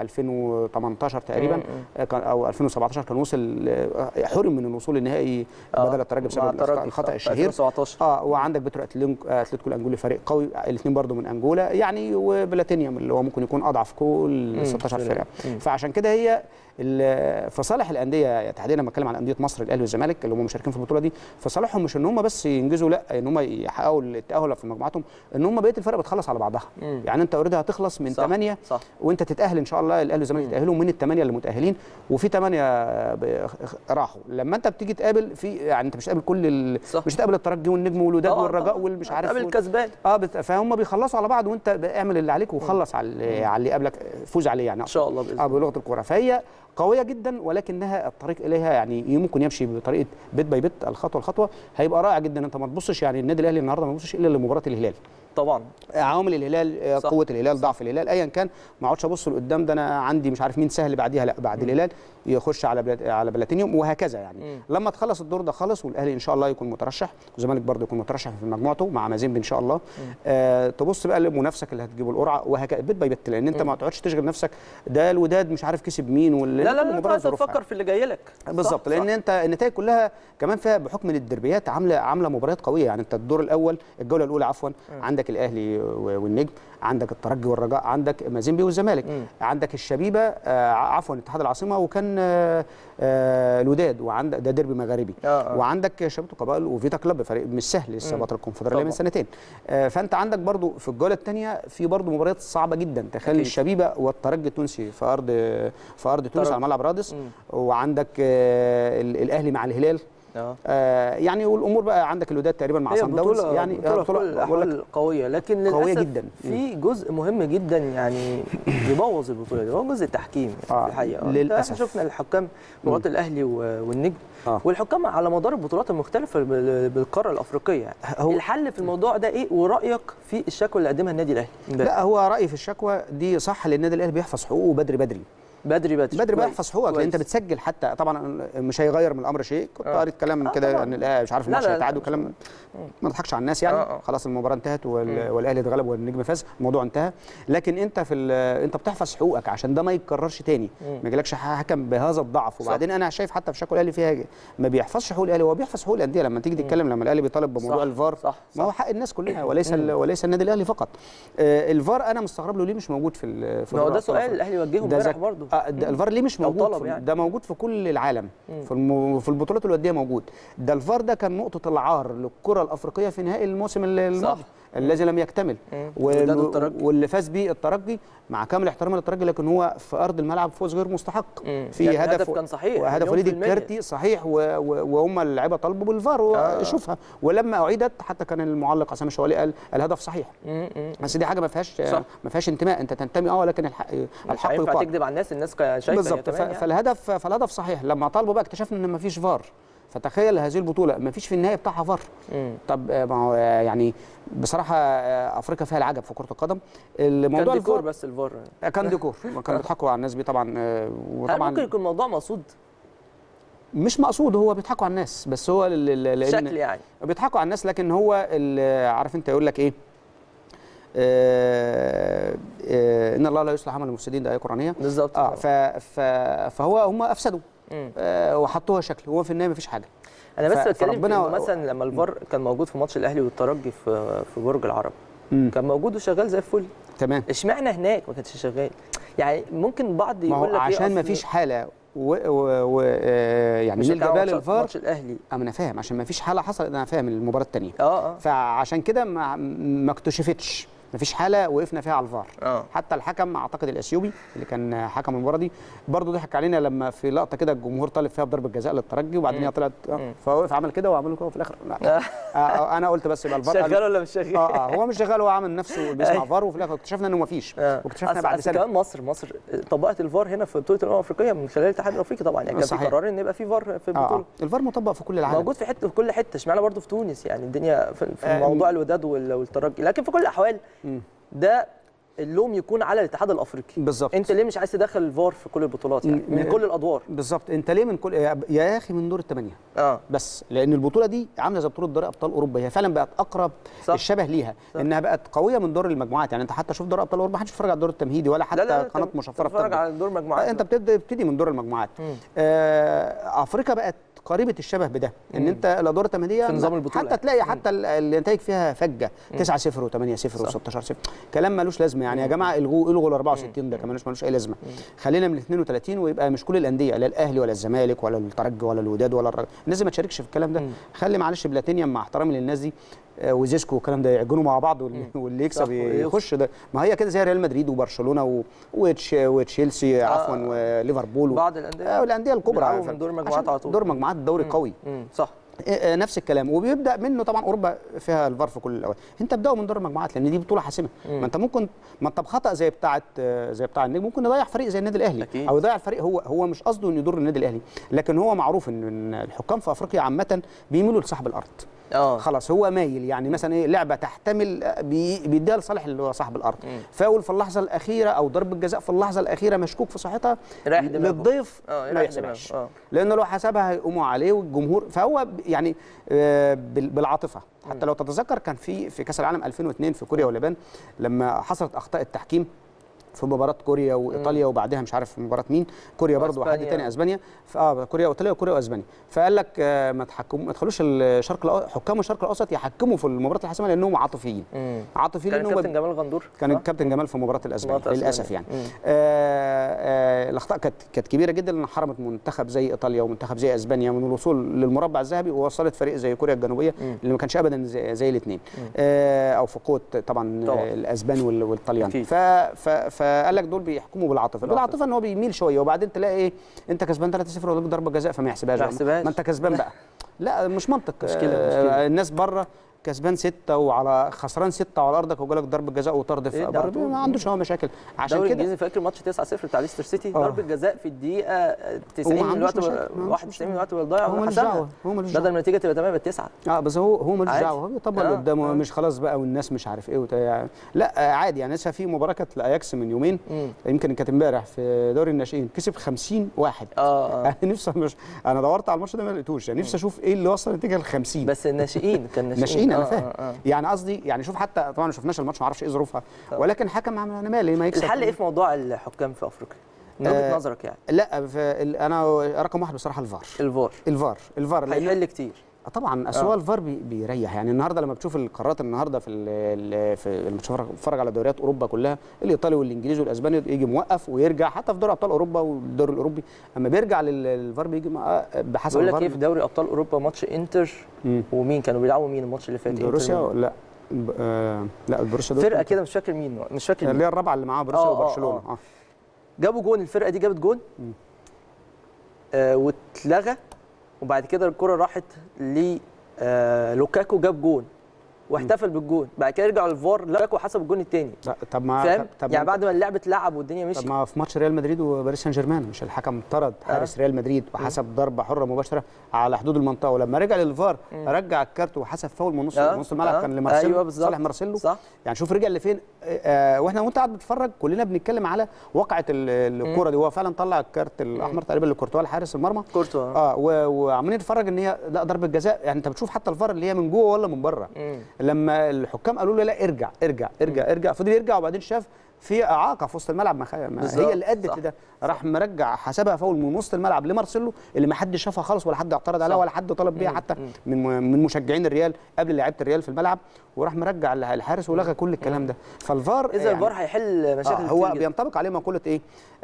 2018 تقريبا مم. آه، كان او 2017 كان وصل آه، حرم من الوصول النهائي آه، بدل الترجي مع بسبب الترجي، الأخطاء- الخطا صح، في الشهير 2017 اه وعندك بترو أتلينك- اتلتيكو الانجولي فريق قوي الاثنين برضو من انجولا يعني وبلاتينيوم اللي هو ممكن يكون اضعف كل مم. 16 مم. فرقه مم. فعشان كده هي ال- في صالح الانديه تحديدا لما اتكلم عن انديه مصر الاهلي والزمالك اللي هم مشاركين في البطوله دي في صالحهم مش ان هم بس ينجزوا لا ان هم يحققوا التاهل في مجموعاتهم ان هم بقيه الفرق بتخلص على بعضها مم. يعني انت اوريدي هتخلص من صح، 8 صح وانت تتاهل ان شاء الله الاهلي والزمالك يتاهلوا من الثمانيه اللي متاهلين وفي ثمانيه ب- راحوا لما انت بتيجي تقابل في يعني انت مش تقابل كل ال... صح. مش تقابل الترجي والنجم والوداد طبعاً، والرجاء طبعاً. والمش عارف قابل وال- كسبان اه بت... فهم بيخلصوا على بعض وانت ب- اعمل اللي عليك وخلص على اللي, على اللي قبلك فوز عليه يعني ان شاء الله باذن اه الله بلغه الكوره فهي قويه جدا ولكنها الطريق اليها يعني ممكن يمشي بطريقه بيت باي بيت الخطوه الخطوه هيبقى رائع جدا انت ما تبصش يعني النادي الاهلي النهارده ما تبصش الا لمباراه الهلال طبعا عوامل الهلال آه، صح. قوه الهلال ضعف الهلال ايا كان ما اقعدش ابص لقدام ده انا عندي مش عارف مين سهل بعديها لا بعد الهلال يخش على بلاد على بلاتينيوم وهكذا يعني مم. لما تخلص الدور ده خالص والاهلي ان شاء الله يكون مترشح والزمالك برضه يكون مترشح في مجموعته مع مازيمبي ان شاء الله آه تبص بقى لمنافسك اللي هتجيبه القرعه وهكذا بيت باي بيت لان انت ما تقعدش تشغل نفسك ده الوداد مش عارف كسب مين ولا لا لا لا المباراة انت ظروفها. تفكر في اللي جاي لك بالظبط صح، لان صح. انت النتائج كلها كمان فيها بحكم ان الدربيات عامله عامله مباريات قويه يعني انت الدور الاول الجوله الاولى عفوا عندك الاهلي و- والنجم عندك الترجي والرجاء عندك مازيمبي والزمالك مم. عندك الشبيبه آه عفوا اتحاد العاصمه وكان آه آه الوداد وعندك ده ديربي مغاربي آه، آه. وعندك شبيبه القبائل وفيتا كلوب فريق مش سهل لسه مم. بطل الكونفدراليه من طبعا. سنتين آه فانت عندك برضو في الجوله الثانيه في برضو مباريات صعبه جدا تخيل أكيد. الشبيبه والترجي التونسي في ارض في ارض تونس ترجي. على ملعب رادس مم. وعندك آه، ال- الاهلي مع الهلال اه آه، يعني والامور بقى عندك الوداد تقريبا مع هي صن داونز بطولة يعني بطولة, بطولة كل بقول لك الأحوال قوية لكن للأسف قوية جداً. في جزء مهم جدا يعني يبوظ البطولة دي هو جزء التحكيم آه، في الحقيقة للأسف. احنا شفنا الحكام مباراة الأهلي و- والنجم آه. والحكام على مدار البطولات المختلفة بال- بالقارة الأفريقية يعني هو- الحل في الموضوع ده إيه ورأيك في الشكوى اللي قدمها النادي الأهلي امبارح؟ لا هو رايي في الشكوى دي صح لان النادي الاهلي بيحفظ حقوقه بدري بدري بدري بدري بدري بقى كويس، يحفظ حقوقك لان انت كويس. بتسجل حتى طبعا مش هيغير من الامر شيء كنت آه. قريت كلام آه، كده طبعاً. ان الأهلي مش عارف لا، الماتش لا، لا، هيتعاد مش- وكلام ما نضحكش على الناس يعني آه، آه. خلاص المباراه انتهت وال- والاهلي اتغلب والنجم فاز الموضوع انتهى لكن انت في ال- انت بتحفظ حقوقك عشان ده ما يتكررش تاني مم. ما يجيلكش حكم بهذا الضعف وبعدين انا شايف حتى في شكوى الاهلي فيها ما بيحفظش حقوق الاهلي هو بيحفظ حقوق الانديه لما تيجي تتكلم لما الاهلي بيطالب بموضوع صح، الفار صح، ما هو حق الناس كلها وليس ال- وليس النادي الاهلي فقط آه، الفار انا مستغرب له ليه مش موجود في ال- في ما هو دوري ده أبطال سؤال أفريقيا. الأهلي وجهه ده امبارح ذك- برضه آه، ده الفار ليه مش أو موجود طلب في يعني. ده موجود في كل العالم في الم... في البطولات الوديه موجود ده الفار ده كان نقطه العار للكره الافريقيه في نهائي الموسم ال- الماضي الذي لم يكتمل مم. وال- الوداد والترجي. واللي فاز بيه الترجي مع كامل احترامي للترجي لكن هو في ارض الملعب فوز غير مستحق مم. في يعني هدف الهدف كان صحيح، وهدف مليون وليد في المية. الكارتي صحيح و... و... وهم اللعيبه طلبوا بالفار آه. وشوفها ولما اعيدت حتى كان المعلق عصام الشوالي قال الهدف صحيح مم. مم. بس دي حاجه ما فيهاش صح. ما فيهاش انتماء انت تنتمي اه ولكن الحق مش الحق هينفع يقال تكذب على الناس الناس كا- شايفه هي بالظبط ف- تمام يعني. فالهدف فالهدف صحيح لما طالبوا بقى اكتشفنا ان مفيش فار فتخيل هذه البطوله مفيش في النهايه بتاعها فار مم. طب آه، ما هو آه، يعني بصراحه آه، افريقيا فيها العجب في كره القدم كان الموضوع ديكور الفار بس الفار آه، كان ديكور كانوا بيضحكوا على الناس بيه طبعا آه، هل وطبعا ممكن يكون الموضوع مقصود مش مقصود هو بيضحكوا على الناس بس هو ل- ل- لان شكل يعني بيضحكوا على الناس لكن هو ال- عارف انت يقول لك ايه آه آه ان الله لا يصلح عمل المفسدين ده ايه قرانيه بالظبط اه ف ف فهو هم افسدوا مم. آه وحطوها شكل هو في النهايه مفيش حاجه انا بس ف- بتكلم في فربنا- إنه مثلا لما الفار كان موجود في ماتش الاهلي والترجي في في برج العرب مم. كان موجود وشغال زي الفل تمام اشمعنى هناك ما كانش شغال يعني ممكن بعض ما هو يقول لك إيه عشان أصل مفيش حاله و, و, و آه يعني مش نلجا هتعمل بقى ماتش- للفار ماتش الاهلي أه، ما انا فاهم عشان مفيش حاله حصلت انا فاهم المباراه الثانيه اه اه فعشان كده ما, ما اكتشفتش مفيش حاله وقفنا فيها على الفار اه حتى الحكم اعتقد الاثيوبي اللي كان حكم المباراه دي برضه ضحك علينا لما في لقطه كده الجمهور طالب فيها بضربه جزاء للترجي وبعدين هي طلعت آه، فوقف عمل كده وعمل كده وفي الاخر لا. آه، آه، انا قلت بس يبقى الفار قال- شغال ولا مش شغال؟ اه اه هو مش شغال هو عامل نفسه بيسمع أيوة. فار وفي الاخر اكتشفنا انه مفيش آه. واكتشفنا أصل- بعد أصل سنه كمان مصر مصر طبقت الفار هنا في بطوله الامم الافريقيه من خلال الاتحاد الافريقي طبعا يعني كان في صحيح. قرار ان يبقى في فار في اه البطوله اه الفار مطبق في كل العالم موجود في حته في كل حته اشمعنى برضه في تونس يعني الدنيا في, في آه، موضوع الوداد وال- والترجي لكن في كل الاحوال ده اللوم يكون على الاتحاد الافريقي بالظبط انت ليه مش عايز تدخل الفار في كل البطولات يعني م- من كل الادوار بالظبط انت ليه من كل يا يا اخي من دور الثمانيه اه بس لان البطوله دي عامله زي بطوله دوري ابطال اوروبا هي فعلا بقت اقرب صح. صح. الشبه ليها صح. انها بقت قويه من دور المجموعات يعني انت حتى شوف دوري ابطال اوروبا ما حدش بيتفرج على الدور التمهيدي ولا حتى قناه مشفره بتتفرج بتبدأ. على دور مجموعات انت بتبدا بتبتدي من دور المجموعات آه افريقيا بقت قريبه الشبه بده ان انت الادوار التمهيديه في نظام البطولة حتى تلاقي حتى ال- النتائج فيها فجه 9 0 و8 0 و16 0 كلام ملوش لازمه يعني يا جماعه الغوا الغوا ال 64 ده كمان ملوش ملوش اي لازمه خلينا من 32 ويبقى مش كل الانديه لا الاهلي ولا الزمالك ولا الترجي ولا الوداد ولا الرجل الناس دي ما تشاركش في الكلام ده خلي معلش بلاتينيوم مع احترامي للناس دي آه، وزيسكو والكلام ده يعجنوا مع بعض واللي, واللي صح، يكسب ويخش. يخش ده ما هي كده زي ريال مدريد وبرشلونه و- وتش- وتشيلسي عفوا وليفربول و- بعض الأندية آه، والانديه الكبرى بيلعبوا ف- من دور المجموعات عشان على طول. دور مجموعات دوري قوي امم صح آه، آه، نفس الكلام وبيبدا منه طبعا اوروبا فيها الفار في كل الاوقات انت ابداوا من دور المجموعات لان دي بطوله حاسمه ما انت ممكن ما انت بخطا زي بتاعه آه، زي بتاع النجم ممكن يضيع فريق زي النادي الاهلي أكيد. او يضيع الفريق هو هو مش قصده انه يضر النادي الاهلي لكن هو معروف ان إن الحكام في افريقيا عامه بيميلوا لصاحب الارض اه خلاص هو مايل يعني مثلا ايه لعبه تحتمل آه، بي- بيديها لصالح اللي هو صاحب الارض فاول في اللحظه الاخيره او ضربه جزاء في اللحظه الاخيره مشكوك في صحتها رايح دماغه. للضيف اه ما يريح يحسبهاش دماغه. اه لانه لو حسبها هيقوموا عليه والجمهور فهو ب- يعني آه، بال- بالعاطفه حتى لو تتذكر كان في في كاس العالم 2002 في كوريا واليابان لما حصلت اخطاء التحكيم في مباراه كوريا وايطاليا وبعدها مش عارف مباراه مين كوريا برضو وحد وأسبانيا. تاني اسبانيا ف- اه كوريا وايطاليا وكوريا واسبانيا فقال لك آه، ما تحكموا ما تخلوش الشرق الأو- حكام الشرق الاوسط يحكموا في المباراه الحاسمه لانهم عاطفيين امم عاطفيين كان لأنهم الكابتن جمال غندور كان صح؟ الكابتن جمال في مباراه الاسباني مباراة للاسف يعني الأسباني. مم. آه آه الاخطاء كانت كانت كبيره جدا لان حرمت منتخب زي ايطاليا ومنتخب زي اسبانيا من الوصول للمربع الذهبي ووصلت فريق زي كوريا الجنوبيه اللي ما كانش ابدا زي, زي الاثنين آه او في قوه طبعا, طبعاً. آه الاسبان وال- والطليان أكيد. ف- ف- فقال لك دول بيحكموا بالعاطفه بالعاطفه ان هو بيميل شويه وبعدين تلاقي ايه انت كسبان 3-0 ولك ضربه جزاء فما يحسبهاش ما بقى. يحسبهاش. ما انت كسبان بقى لا مش منطق مشكلة، آه مشكلة. الناس بره كسبان ستة وعلى خسران ستة وعلى ارضك وجالك ضربه جزاء وطرد إيه في ده بره على طول؟ ما عندوش هو مشاكل عشان الدوري كده الانجليزي فاكر ماتش 9-0 بتاع ليستر سيتي آه. ضربه جزاء في الدقيقه 90 هو ما من عندوش الوقت مشاكل، ما عندوش 91 من الوقت الضايع هو ملوش وحسمها. دعوة، هو ملوش بدل دعوة. ما النتيجه تبقى تمام يبقى 9 اه بس هو هو ملوش عادي. دعوه هو بيطبق آه، اللي قدامه آه. مش خلاص بقى والناس مش عارف ايه وت... يعني لا آه، عادي يعني لسه في مباراه كانت لاياكس من يومين مم. يمكن كانت امبارح في دوري الناشئين كسب 50 واحد اه اه انا نفسي مش انا دورت على الماتش ده ما لقيتوش يعني نفسي اشوف ايه اللي وصل النتيجه ل 50 بس الناشئين كان ناشئين ناشئين انا آه، فاهم آه، آه. يعني قصدي يعني شوف حتى طبعا ما شفناش الماتش ما اعرفش ايه ظروفها ولكن حكم عم- انا مالي ما يكسب الحل ايه في موضوع الحكام في افريقيا؟ من وجهه آه، نظرك يعني لا ف- ال- انا رقم واحد بصراحه الفار الفار الفار الفار لأن- هيحل كتير آه طبعا اصل هو الفار بي- بيريح يعني النهارده لما بتشوف القرارات النهارده في ال- ال- في لما تتفرج تتفرج على دوريات اوروبا كلها الايطالي والانجليزي والاسباني يجي موقف ويرجع حتى في دوري ابطال اوروبا والدوري الاوروبي اما بيرجع لل- للفار بيجي مع- بحسب بيقول لك الفار ايه في دوري ابطال اوروبا ماتش انتر مم. ومين كانوا بيلعبوا مين الماتش اللي فات بروسيا إنتر لا ب- آه لا البروسيا دول فرقه كده مش فاكر مين مش فاكر اللي مين. هي الرابعه اللي معاها بروسيا آه، آه، وبرشلونه آه. اه جابوا جون الفرقه دي جابت جون آه واتلغى وبعد كده الكره راحت ل آه لوكاكو جاب جون واحتفل بالجون بعد كده رجعوا الفار لوكاكو حسب الجون الثاني لا طب ما فاهم طب يعني بعد ما اللعبه اتلعب والدنيا طب مشيت ما في ماتش ريال مدريد وباريس سان جيرمان مش الحكم طرد حارس ريال مدريد وحسب ضربه حره مباشره على حدود المنطقه ولما رجع للفار رجع الكارت وحسب فاول من نص آه، نص الملعب آه، كان لمارسيلو أيوة بالظبط. صالح مارسيلو صح يعني شوف رجع لفين آه واحنا وانت قاعد بتتفرج كلنا بنتكلم على واقعه ال- الكوره دي هو فعلا طلع الكارت الاحمر تقريبا لكورتوا حارس المرمى كورتوا اه و- وعمالين نتفرج ان هي لا ضربه جزاء يعني انت بتشوف حتى الفار اللي هي من جوه ولا من بره مم. لما الحكام قالوا له لا ارجع ارجع ارجع ارجع فضل يرجع وبعدين شاف في اعاقه في وسط الملعب ما خ... ما بالظبط، هي اللي ادت صح. لده راح مرجع حسبها فاول من وسط الملعب لمارسيلو اللي ما حدش شافها خالص ولا حد اعترض عليها صح. ولا حد طلب بيها حتى من من مشجعين الريال قبل لعيبه الريال في الملعب وراح مرجع الحارس ولغى كل الكلام ده فالفار اذا يعني- الفار هيحل مشاكل آه هو كتير جداً. بينطبق عليه مقوله ايه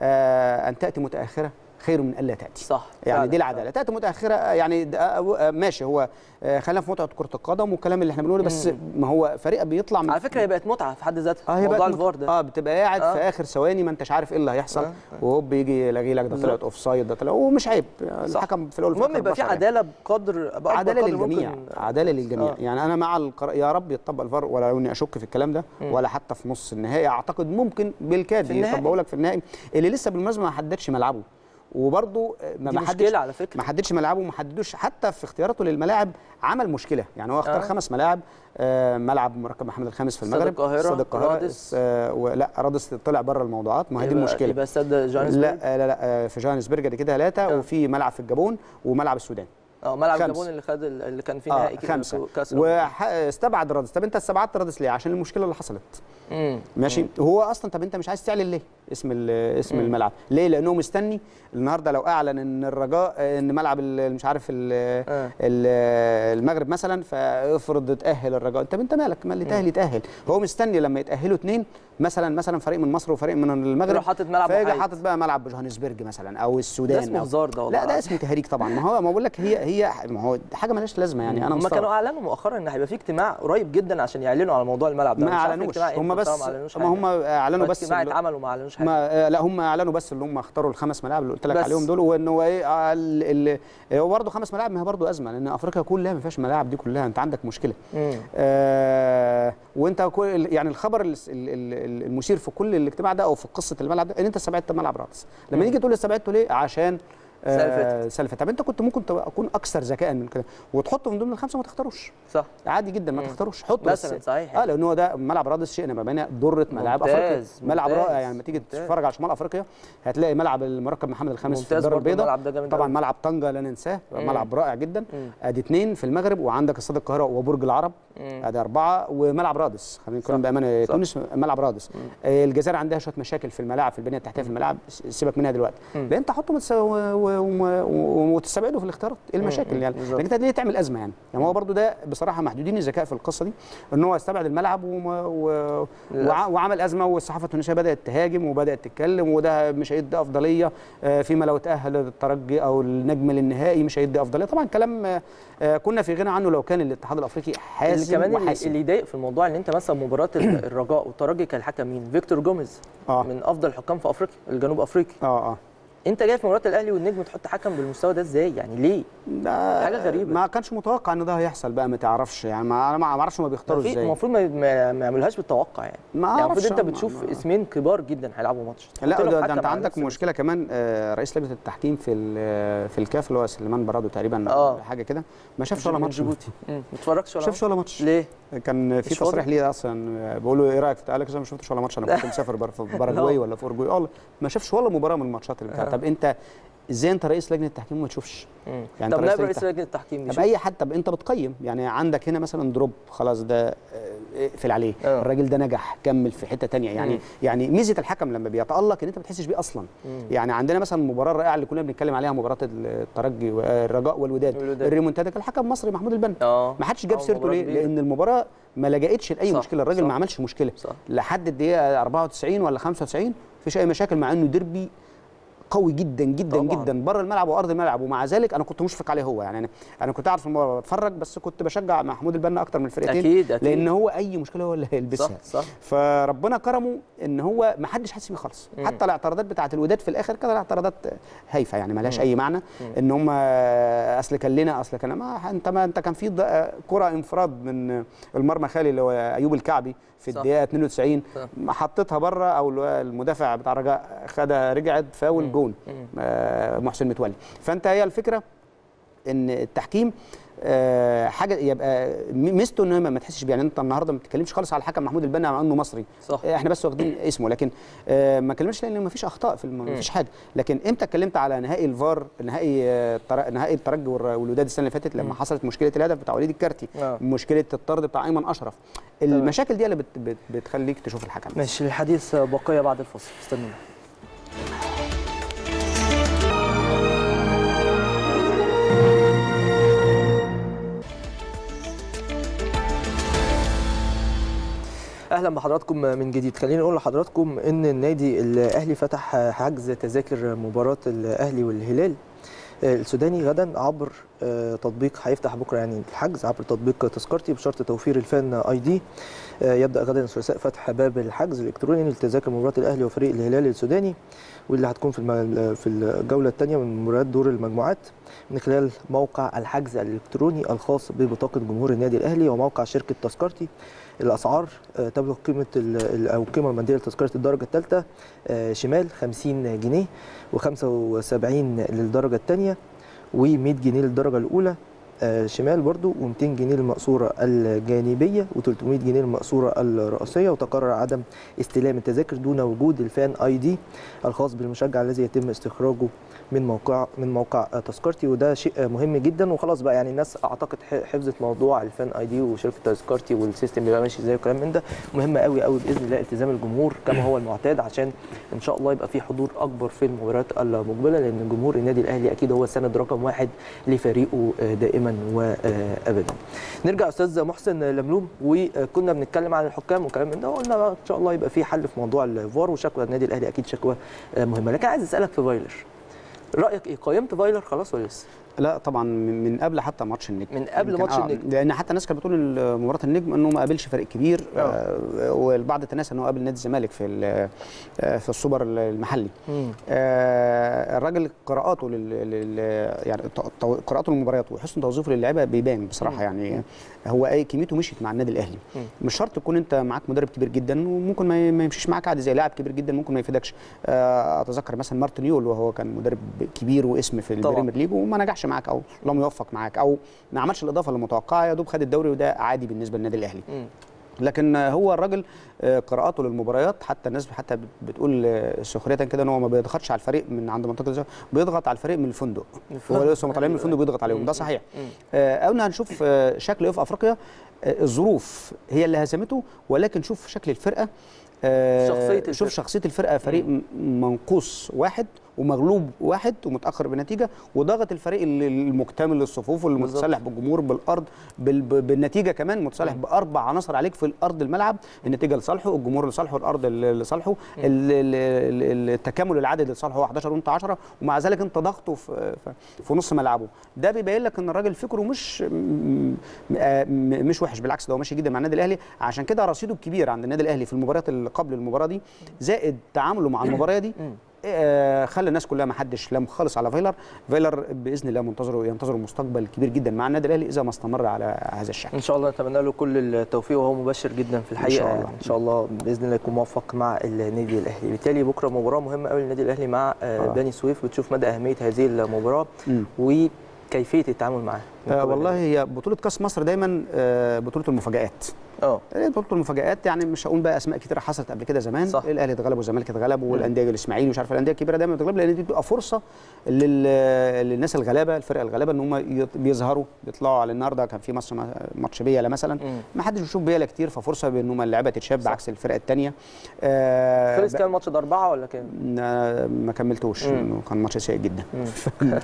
آه ان تاتي متاخره خير من الا تاتي صح يعني فعلاً، دي العداله تاتي متاخره يعني ده- آه، ماشي هو آه، خلينا في متعه كره القدم والكلام اللي احنا بنقوله بس ما هو فريق بيطلع من على فكره هي بقت متعه في حد ذاتها اه هي موضوع بقت الفار ده اه بتبقى قاعد آه. في اخر ثواني ما انتش عارف ايه اللي هيحصل آه، وهوب يجي يلاقي لك ده طلعت بالظبط. اوف سايد ده طلع ومش عيب الحكم في الاول وفي المهم الآخر يبقى في بشر يعني. عداله بقدر بأكبر عداله قدر للجميع ممكن. عداله للجميع آه. يعني انا مع القرار يا رب يطبق الفار ولا اني اشك في الكلام ده ولا حتى في نص النهائي اعتقد ممكن بالكاد في النهائي. يطبقوا لك في النهائي اللي لسه بالمناسبه ما حددش ملعبه وبرضه ما دي ما حدش مشكلة على فكرة. ما حددش ملعبه وما حددوش حتى في اختياراته للملاعب عمل مشكله يعني هو اختار آه. خمس ملاعب آه ملعب مركب محمد الخامس في استاد المغرب القاهرة، استاد القاهره رادس. آه ولا رادس طلع بره الموضوعات ما هي دي يبقى- المشكله يبقى استاد جوهانسبرج لا آه، لا لا آه، في جوهانسبرج دي كده ثلاثه آه. وفي ملعب في الجابون وملعب السودان اه ملعب خمسة. الجابون اللي خد ال- اللي كان فيه اه نهائي كده خمسه كاس الأمم. واستبعد رادس طب انت استبعدت رادس ليه عشان المشكله اللي حصلت مم. ماشي هو اصلا طب انت مش عايز تعلن ليه اسم ال- اسم مم. الملعب ليه لانه مستني النهارده لو اعلن ان الرجاء ان ملعب ال- مش عارف ال- آه. ال- المغرب مثلا فافرض تاهل الرجاء طب انت مالك ما اللي تاهل يتاهل هو مستني لما يتاهلوا اثنين مثلا مثلا فريق من مصر وفريق من المغرب يروح حاطط ملعب فيجي محايد. حاطط بقى ملعب بجوهانسبرج مثلا او السودان ده اسمه أو- هزار ده والله لا ده اسمه تهريج طبعا ما هو ما بقول لك هي هي ما هو حاجه مالهاش لازمه يعني انا هم مستغرب. كانوا اعلنوا مؤخرا ان هيبقى في اجتماع قريب جدا عشان يعلنوا على موضوع الملعب ده ما مش عارف اعلنوش الاجتماع هم إمتى بس بصراحة ما اعلنوش ما هم اعلنوا بس الاجتماع ال- اتعمل وما اعلنوش حاجه ما آه، لا هم اعلنوا بس اللي هم اختاروا الخمس ملاعب اللي قلت لك بس. عليهم دول وان هو ايه آه، ال- ال- هو برضه خمس ملاعب ما هي برضه ازمه لان افريقيا كلها ما فيهاش ملاعب دي كلها انت عندك مشكله مم. آه وانت كل يعني الخبر ال- ال- ال- المثير في كل الاجتماع ده او في قصه الملعب ده ان انت استبعدت ملعب رادس لما نيجي تقول لي استبعدته ليه عشان السنة اللي فاتت. السنه اللي فاتت طب انت كنت ممكن تبقى- اكون اكثر ذكاء من كده وتحطه من ضمن الخمسه وما تختاروش صح عادي جدا ما مم. تختاروش حط بس مثلا صحيح اه لان هو ده ملعب رادس شئنا ما بين ضره ملاعب ممتاز، افريقيا ملعب ممتاز، رائع يعني لما تيجي ممتاز. تتفرج على شمال افريقيا هتلاقي ملعب المركب محمد الخامس في ممتاز الدار برضه البيضاء الملعب ده جامد طبعا أوي. ملعب طنجه لا ننساه مم. ملعب رائع جدا مم. ادي اثنين في المغرب وعندك استاد القاهره وبرج العرب مم. ادي اربعه وملعب رادس خلينا نتكلم صح، بامانه صح. تونس ملعب رادس آه، الجزائر عندها شويه مشاكل في الملاعب في البنيه التحتيه في الملاعب س- سيبك منها دلوقتي مم. لان انت حطه وتس- و- و- و- و- وتستبعده في الاختيارات ايه المشاكل مم. يعني بالظبط. لكن انت ليه تعمل ازمه يعني يعني هو برضو ده بصراحه محدودين الذكاء في القصه دي ان هو استبعد الملعب وما و... للأسف. وع... وعمل ازمه والصحافه التونسيه بدات تهاجم وبدات تتكلم وده مش هيدي افضليه آه، فيما لو تاهل الترجي او النجم للنهائي مش هيدي افضليه طبعا كلام آه، آه، كنا في غنى عنه لو كان الاتحاد الافريقي اللي حازم كمان اللي, وحاسم اللي يضايق في الموضوع ان انت مثلا مباراه ال- الرجاء والترجي كان الحكم مين؟ فيكتور جوميز اه من افضل الحكام في افريقيا الجنوب افريقي اه اه انت جاي في مباراه الاهلي والنجم تحط حكم بالمستوى ده ازاي يعني ليه؟ ده حاجة غريبة. ما كانش متوقع ان ده هيحصل بقى ما تعرفش يعني ما انا ما اعرفش ما بيختاروا في- ازاي المفروض ما, ما, ما يعملوش بالتوقع يعني ما يعني المفروض أعرفش، انت ما- بتشوف ما- اسمين كبار جدا هيلعبوا ماتش تحط لا لهم ده, ده حكم انت على عندك نفس مشكله كمان آه، رئيس لجنه التحكيم في ال- في الكاف اللي هو سليمان برادو تقريبا آه. حاجه كده ما شافش ولا من ماتش جيبوتي مم. ما اتفرجتش ما ولا شافش ولا ماتش ليه؟ كان في مش فاضي؟ تصريح ليه اصلا بقول له ايه رايك في قال لك أنا ما شفتش ولا ماتش انا كنت مسافر بر- في باراجواي ولا في اورجواي اه ما شافش ولا مباراه من الماتشات اللي بتاعت آه. طب انت ازاي انت رئيس لجنه التحكيم وما تشوفش مم. يعني طب أنت نائب رئيس رئيس لجنه التحكيم طب بيشوف اي حد طب انت بتقيم يعني عندك هنا مثلا دروب خلاص ده آه، اقفل عليه آه. الراجل ده نجح كمل في حته تانية يعني مم. يعني ميزه الحكم لما بيتالق ان انت ما بتحسش بيه اصلا مم. يعني عندنا مثلا المباراه الرائعه اللي كنا بنتكلم عليها مباراه الترجي والرجاء والوداد والوداد. الريمونتادا كان الحكم مصري محمود البنا اه ما حدش جاب آه، سيرته مباراة ليه؟ كبيرة. لان المباراه ما لجأتش لاي صح، مشكله الراجل صح. ما عملش مشكله صح لحد الدقيقه 94 ولا 95 مفيش اي مشاكل مع انه ديربي قوي جدا جدا طبعاً. طبعا. جدا بره الملعب وارض الملعب ومع ذلك انا كنت مشفق عليه هو يعني انا انا كنت قاعد في المباراه بتفرج بس كنت بشجع محمود البنا اكتر من الفرقتين اكيد اكيد لان هو اي مشكله هو اللي صح هيلبسها صح فربنا كرمه ان هو ما حدش حاسس بيه خالص مم. حتى الاعتراضات بتاعه الوداد في الاخر كانت اعتراضات هايفه يعني ملهاش مم. اي معنى مم. ان هم اصل كان لنا اصل كان ما انت ما انت كان في ض- كره انفراد من المرمى خالي اللي هو ايوب الكعبي في صح. الدقيقه 92 صح. ما حطيتها بره او الو- المدافع بتاع الرجاء خدها رجعت مم. فاول جون مم. آه، محسن متولي فانت هي الفكره ان التحكيم آه، حاجه يبقى م- ميزته ان ما ما تحسش بيه يعني انت النهارده ما بتتكلمش خالص على الحكم محمود البنا مع انه مصري صح احنا بس واخدين اسمه لكن آه، ما اتكلمناش لان ما فيش اخطاء في الم... ما فيش حاجه لكن امتى اتكلمت على نهائي الفار نهائي آه، التر- نهائي الترجي والر- والوداد السنه اللي فاتت مم. لما حصلت مشكله الهدف بتاع وليد الكارتي آه. مشكله الطرد بتاع ايمن اشرف المشاكل دي اللي بت... بت... بتخليك تشوف الحكم ماشي الحديث بقيه بعد الفصل استنونا اهلا بحضراتكم من جديد خليني اقول لحضراتكم ان النادي الاهلي فتح حجز تذاكر مباراه الاهلي والهلال السوداني غدا عبر آه، تطبيق هيفتح بكره يعني الحجز عبر تطبيق تذكرتي بشرط توفير الفان اي دي آه، يبدا غدا الثلاثاء فتح باب الحجز الالكتروني لتذاكر مباراه الاهلي وفريق الهلال السوداني واللي هتكون في الم- في الجوله الثانيه من مباريات دور المجموعات من خلال موقع الحجز الالكتروني الخاص ببطاقه جمهور النادي الاهلي وموقع شركه تذكرتي الاسعار آه، تبلغ قيمه ال- ال- او القيمه الماديه لتذكره الدرجه الثالثه آه، شمال 50 جنيه و75 للدرجه الثانيه و100 جنيه للدرجه الاولى آه، شمال برضو و200 جنيه للمقصوره الجانبيه و300 جنيه للمقصوره الرئيسيه وتقرر عدم استلام التذاكر دون وجود الفان اي دي الخاص بالمشجع الذي يتم استخراجه من موقع من موقع آه، تذكرتي وده شيء آه، مهم جدا وخلاص بقى يعني الناس اعتقد ح- حفظت موضوع الفان اي دي وشركه تذكرتي والسيستم بيبقى ماشي ازاي وكلام من ده مهم قوي قوي باذن الله التزام الجمهور كما هو المعتاد عشان ان شاء الله يبقى في حضور اكبر في المباريات المقبله لان جمهور النادي الاهلي اكيد هو السند رقم واحد لفريقه آه، دائما وابدا. نرجع استاذ محسن لملوم وكنا بنتكلم عن الحكام وكلام من ده وقلنا بقى ان شاء الله يبقى في حل في موضوع الفار وشكوى النادي الاهلي اكيد شكوى آه، مهمه لكن عايز اسالك في فايلر رايك ايه قيمت فايلر خلاص ولا لسه؟ لا طبعا من من قبل حتى ماتش النجم من قبل يمكن ماتش آه، النجم. لان حتى الناس كانت بتقول إن مباراه النجم انه ما قابلش فريق كبير آه. آه والبعض تناسى انه قابل نادي الزمالك في ال- آه، في السوبر المحلي مم. آه الراجل قراءاته لل, لل يعني ط- ط- قراءاته للمباريات وحسن توظيفه للعيبه بيبان بصراحه مم. يعني هو اي كميته مشيت مع النادي الاهلي مم. مش شرط تكون انت معاك مدرب كبير جدا وممكن ما ي- ما يمشيش معاك عادي زي لاعب كبير جدا ممكن ما يفيدكش آه اتذكر مثلا مارتن يول وهو كان مدرب كبير واسم في طبعاً. البريمير ليج وما نجحش معاك او لم يوفق معاك او ما عملش الاضافه المتوقعه يا دوب خد الدوري وده عادي بالنسبه للنادي الاهلي مم. لكن هو الراجل آه، قراءاته للمباريات حتى الناس حتى بت- بتقول آه، سخريه كده ان هو ما بيضغطش على الفريق من عند منطقه الزاويه بيضغط على الفريق من الفندق هو لسه طالعين من الفندق بيضغط عليهم ده صحيح مم. آه، قلنا هنشوف آه، شكله ايه في افريقيا آه، الظروف هي اللي هزمته ولكن شوف شكل الفرقه آه، شخصية الفرقة. شوف شخصيه الفرقه فريق م- منقوص واحد ومغلوب واحد ومتاخر بنتيجه وضغط الفريق ال- المكتمل الصفوف واللي بالظبط. متسلح بالجمهور بالارض بال- ب- بالنتيجه كمان متسلح باربع عناصر عليك في الارض الملعب النتيجه لصالحه الجمهور لصالحه الارض ل- لصالحه ال- ال- ال- التكامل العددي لصالحه هو 11 وانت 10 ومع ذلك انت ضغطه في في- في نص ملعبه ده بيبين لك ان الراجل فكره مش م- م- آه م- مش وحش بالعكس ده هو ماشي جدا مع النادي الاهلي عشان كده رصيده الكبير عند النادي الاهلي في المباريات اللي قبل المباراه دي زائد تعامله مع المباراه دي مم. آه، خلى الناس كلها ما حدش لام خالص على فايلر فايلر باذن الله منتظره ينتظر مستقبل كبير جدا مع النادي الاهلي اذا ما استمر على هذا الشكل ان شاء الله نتمنى له كل التوفيق وهو مبشر جدا في الحقيقه إن شاء الله. ان شاء الله باذن الله يكون موفق مع النادي الاهلي بالتالي بكره مباراه مهمه قوي للنادي الاهلي مع آه، آه. بني سويف بتشوف مدى اهميه هذه المباراه مم. وكيفيه التعامل معاها من آه قبل والله هي بطولة كأس مصر دايما آه بطولة المفاجآت اه هي بطوله المفاجات يعني مش هقول بقى اسماء كتيره حصلت قبل كده زمان صح. الاهلي اتغلب والزمالك اتغلب والانديه الاسماعيلي مش عارف الانديه الكبيره دايما بتغلب لان دي بتبقى فرصه لل... للناس الغلابه الفرق الغلابه ان هم يط- بيظهروا بيطلعوا على النهارده كان في ماتش ماتش بيلا مثلا مم. ما حدش بيشوف بيلا كتير ففرصه بان هم اللعيبه تتشاب صح. بعكس الفرق الثانيه آه خلص كام الماتش ده اربعه ولا كام؟ نا- ما كملتوش مم. إنه كان ماتش سيء جدا مم. ال-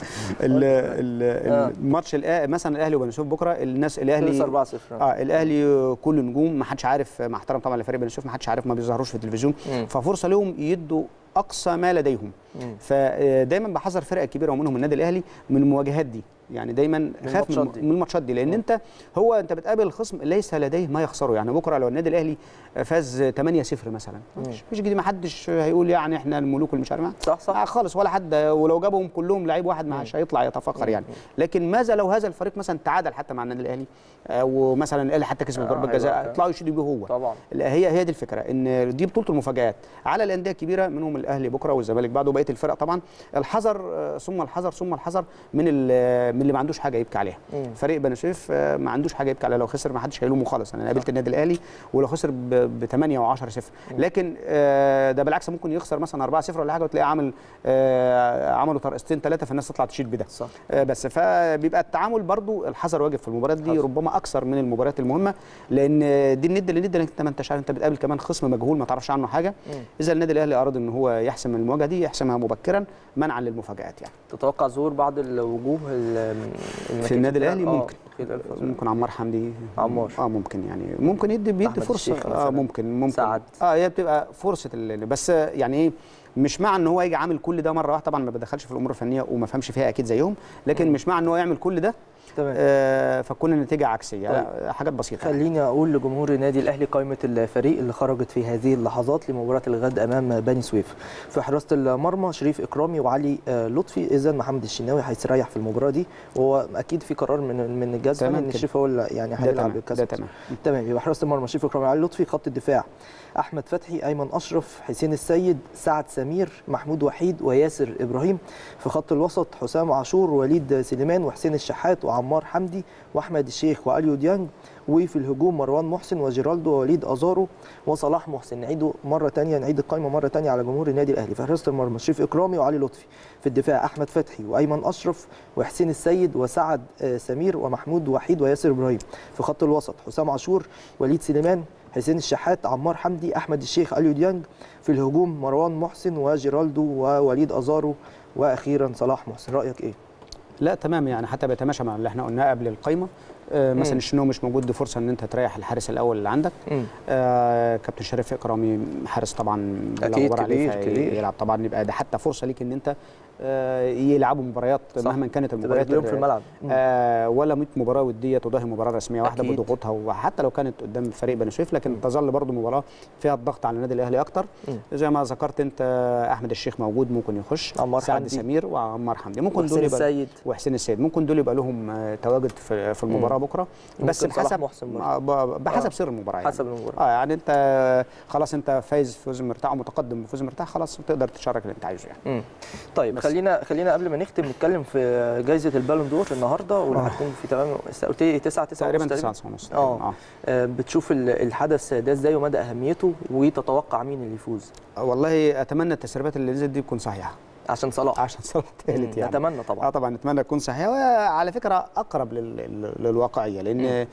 ال- آه. الماتش الآ- مثلا الاهلي وبني سويف بكره الناس الاهلي خلص 4 0 اه الاهلي كل نجوم ما حدش عارف مع احترام طبعا لفريق بني سويف ما حدش عارف ما بيظهروش في التلفزيون مم. ففرصه لهم يدوا اقصى ما لديهم مم. فدايما بحذر فرق كبيره ومنهم النادي الاهلي من المواجهات دي يعني دايما خاف من, الماتشات دي. من الماتشات دي لان مم. انت هو انت بتقابل خصم ليس لديه ما يخسره يعني بكره لو النادي الاهلي فاز 8 0 مثلا مش مش جديد ما حدش هيقول يعني احنا الملوك اللي مش عارف ما- صح صح آه خالص ولا حد ولو جابهم كلهم لعيب واحد مش هيطلع يتفاخر يعني لكن ماذا لو هذا الفريق مثلا تعادل حتى مع النادي الاهلي آه ومثلا الاهلي حتى كسب آه، ضربه هيبقى جزاء فعلا. يطلعوا يشيلوا بيه هو طبعا لا هي هي دي الفكره ان دي بطوله المفاجات على الانديه الكبيره منهم الاهلي بكره والزمالك بعده وبقيه الفرق طبعا الحذر آه، ثم الحذر ثم الحذر من ال- من اللي ما عندوش حاجه يبكي عليها مم. فريق بني سويف آه، ما عندوش حاجه يبكي عليها لو خسر ما حدش هيلومه خالص انا قابلت النادي الاهلي ولو خسر ب 8 و10 0 لكن آه، ده بالعكس ممكن يخسر مثلا 4 0 ولا حاجه وتلاقيه عامل آه، عملوا طرقستين ثلاثه فالناس تطلع تشيد بده صح آه، بس فبيبقى التعامل برضو الحذر واجب في المباريات دي حذر. ربما اكثر من المباريات المهمه لان دي الند للند انت ما انتش عارف انت بتقابل كمان خصم مجهول ما تعرفش عنه حاجه مم. اذا النادي الاهلي اراد ان هو يحسم المواجهه دي يحسمها مبكرا منعا للمفاجات يعني تتوقع ظهور بعض الوجوه ال- اللي في النادي الأهلي آه، ممكن. خلال الفترة. ممكن عمار حمدي عمار. اه ممكن يعني ممكن يدي بيدي أحمد فرصه الشيخ اه مثلاً. ممكن ممكن سعد. اه هي بتبقى فرصه ال- بس يعني ايه مش مع ان هو يجي عامل كل ده مره واحده طبعا ما بدخلش في الامور الفنيه وما فهمش فيها اكيد زيهم لكن مش مع ان هو يعمل كل ده تمام آه فتكون النتيجه عكسيه لا حاجات بسيطه خليني اقول لجمهور النادي الاهلي قائمه الفريق اللي خرجت في هذه اللحظات لمباراه الغد امام بني سويف في حراسه المرمى شريف اكرامي وعلي آه، لطفي اذا محمد الشناوي هيستريح في المباراه دي وهو اكيد في قرار من من الجهاز تمام الفني ان كده. شريف هو اللي يعني ده هيلعب تمام بالكاس ده تمام تمام يبقى حراسه المرمى شريف اكرامي وعلي لطفي خط الدفاع احمد فتحي ايمن اشرف حسين السيد سعد سمير محمود وحيد وياسر ابراهيم في خط الوسط حسام عاشور وليد سليمان وحسين الشحات وعمار حمدي واحمد الشيخ واليو ديانج وفي الهجوم مروان محسن وجيرالدو ووليد ازارو وصلاح محسن نعيده مره ثانيه نعيد القائمه مره ثانيه على جمهور النادي الاهلي في حراسه المرمى شريف اكرامي وعلي لطفي في الدفاع احمد فتحي وايمن اشرف وحسين السيد وسعد آه، سمير ومحمود وحيد وياسر ابراهيم في خط الوسط حسام عاشور وليد سليمان حسين الشحات عمار حمدي احمد الشيخ اليو ديانج في الهجوم مروان محسن وجيرالدو ووليد ازارو واخيرا صلاح محسن رايك ايه لا تمام يعني حتى بيتماشى مع اللي احنا قلناه قبل القايمه آه مثلا مم. الشناوي مش موجود دي فرصه ان انت تريح الحارس الاول اللي عندك مم. آه كابتن شريف اكرامي حارس طبعا لا أكيد غبار عليه كبير، كبير. يلعب طبعا يبقى ده حتى فرصه ليك ان انت آه يلعبوا مباريات صح. مهما كانت تبقى المباريات رجليهم في الملعب مم. آه ولا 100 مباراه وديه تضاهي مباراه رسميه واحده أكيد. بضغوطها وحتى لو كانت قدام فريق بني سويف لكن تظل برضو مباراه فيها الضغط على النادي الاهلي اكتر مم. زي ما ذكرت انت احمد الشيخ موجود ممكن يخش عمار سعد حمدي. سمير وعمار حمدي ممكن وحسين دول يبقى السيد وحسين السيد ممكن دول يبقى لهم آه، تواجد في في المباراه بكره بس ممكن صلاح بحسب محسن برضه. آه، ب- بحسب آه. سر المباراه يعني. حسب المباراه اه يعني انت خلاص انت فايز فوز مرتاح ومتقدم بفوز مرتاح خلاص تقدر تشارك اللي انت عايزه يعني مم. طيب بس. خلينا خلينا قبل ما نختم نتكلم في جائزه البالون دور النهارده واللي آه. هتكون في تمام قلت لي 9 9 تقريبا 9 ونص اه آه، بتشوف ال- الحدث ده ازاي ومدى اهميته وتتوقع مين اللي يفوز والله اتمنى التسريبات اللي نزلت دي تكون صحيحه عشان صلاح عشان صلاح مم. ثالث يعني نتمنى اه طبعا طبعا نتمنى تكون صحيحه وعلى فكره اقرب لل- لل- للواقعيه لان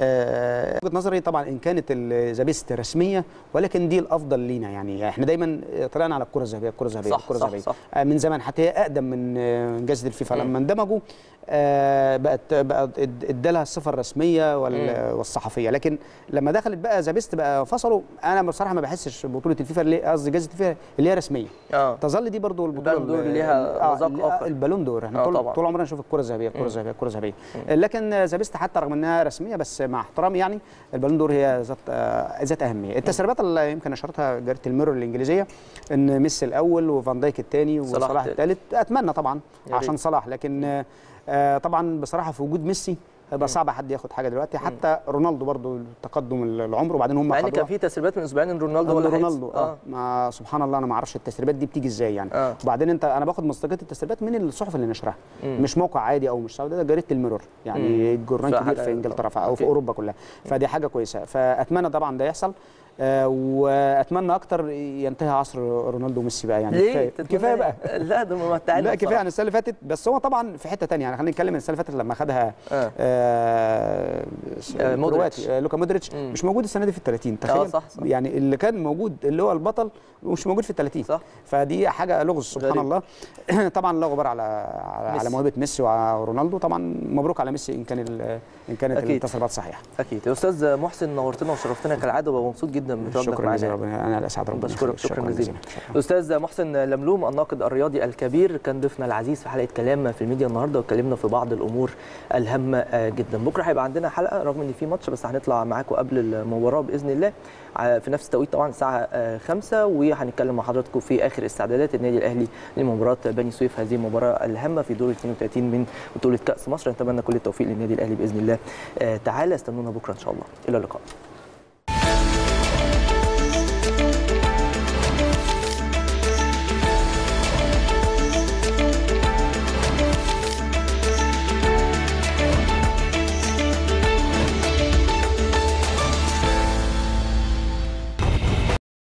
آه، وجهه نظري طبعا ان كانت الزابيست رسميه ولكن دي الافضل لينا يعني احنا دايما طلعنا على الكره الذهبيه الكره الذهبيه صح، الكره صح، الذهبيه صح. آه، من زمان حتى هي اقدم من آه، من جائزه الفيفا مم. لما اندمجوا آه، بقت بقت اد- ادالها الصفه الرسميه وال- والصحفيه لكن لما دخلت بقى زابيست بقى فصلوا انا بصراحه ما بحسش بطوله الفيفا اللي قصدي جائزه الفيفا اللي هي رسميه اه تظل دي برضو البطوله البالون دور ال- ليها آه، مذاق ال- آخر. البالون دور احنا آه، طول, طبعاً. طول عمرنا نشوف الكره الذهبيه الكره مم. الذهبيه الكره الذهبيه لكن زابيست حتى رغم انها رسميه بس مع احترامي يعني البالون دور هي ذات آه، ذات اهميه التسريبات اللي يمكن نشرتها جريده الميرور الانجليزيه ان ميسي الاول وفان دايك الثاني صلاح وصلاح التالت. الثالث اتمنى طبعا يا ريت. عشان صلاح لكن آه، آه، طبعا بصراحه في وجود ميسي هيبقى صعب حد ياخد حاجه دلوقتي حتى رونالدو برضو تقدم العمر وبعدين هم مع ان كان خدوها في تسريبات من اسبوعين ان رونالدو هو رونالدو اللي رونالدو هيكسب. اه ما سبحان الله انا ما اعرفش التسريبات دي بتيجي ازاي يعني آه. وبعدين انت انا باخد مصداقيه التسريبات من الصحف اللي نشرها مش موقع عادي او مش ده جريده الميرور يعني جورنال في كبير حاجة- في انجلترا ف- او في أوكي. اوروبا كلها فدي حاجه كويسه فاتمنى طبعا ده يحصل آه واتمنى اكتر ينتهي عصر رونالدو وميسي بقى يعني ليه؟ كفايه تتمنى كفايه إيه؟ بقى لا ده ممتعين لا كفايه عن السنه اللي فاتت بس هو طبعا في حته تانية يعني خلينا نتكلم من السنه اللي فاتت لما خدها آه. آه آه، مودريتش. كرواتي، آه لوكا مودريتش مم. مش موجود السنه دي في ال 30 تخيل صح، صح. يعني اللي كان موجود اللي هو البطل مش موجود في ال 30 صح. فدي حاجه لغز سبحان غريب. الله طبعا لا غبار على على, ميسي. على موهبه ميسي ورونالدو طبعا مبروك على ميسي ان كان ال- ان كانت أكيد. التصريحات صحيحه اكيد يا استاذ محسن نورتنا وشرفتنا كالعاده وببقى مبسوط جدا بتواجدك شكرا معانا جزيلا ربنا انا الاسعد ربنا بشكرك يخليك. شكرا جزيلا الاستاذ محسن لملوم الناقد الرياضي الكبير كان ضيفنا العزيز في حلقه كلام في الميديا النهارده واتكلمنا في بعض الامور الهامه آه، جدا بكره هيبقى عندنا حلقه رغم ان في ماتش بس هنطلع معاكم قبل المباراه باذن الله ع- في نفس التوقيت طبعا الساعه 5 وهنتكلم مع حضراتكم في اخر استعدادات النادي الاهلي لمباراه بني سويف هذه المباراه الهامه في دور 32 من بطوله كاس مصر نتمنى كل التوفيق للنادي الاهلي باذن الله آه، تعالى استنونا بكره ان شاء الله الى اللقاء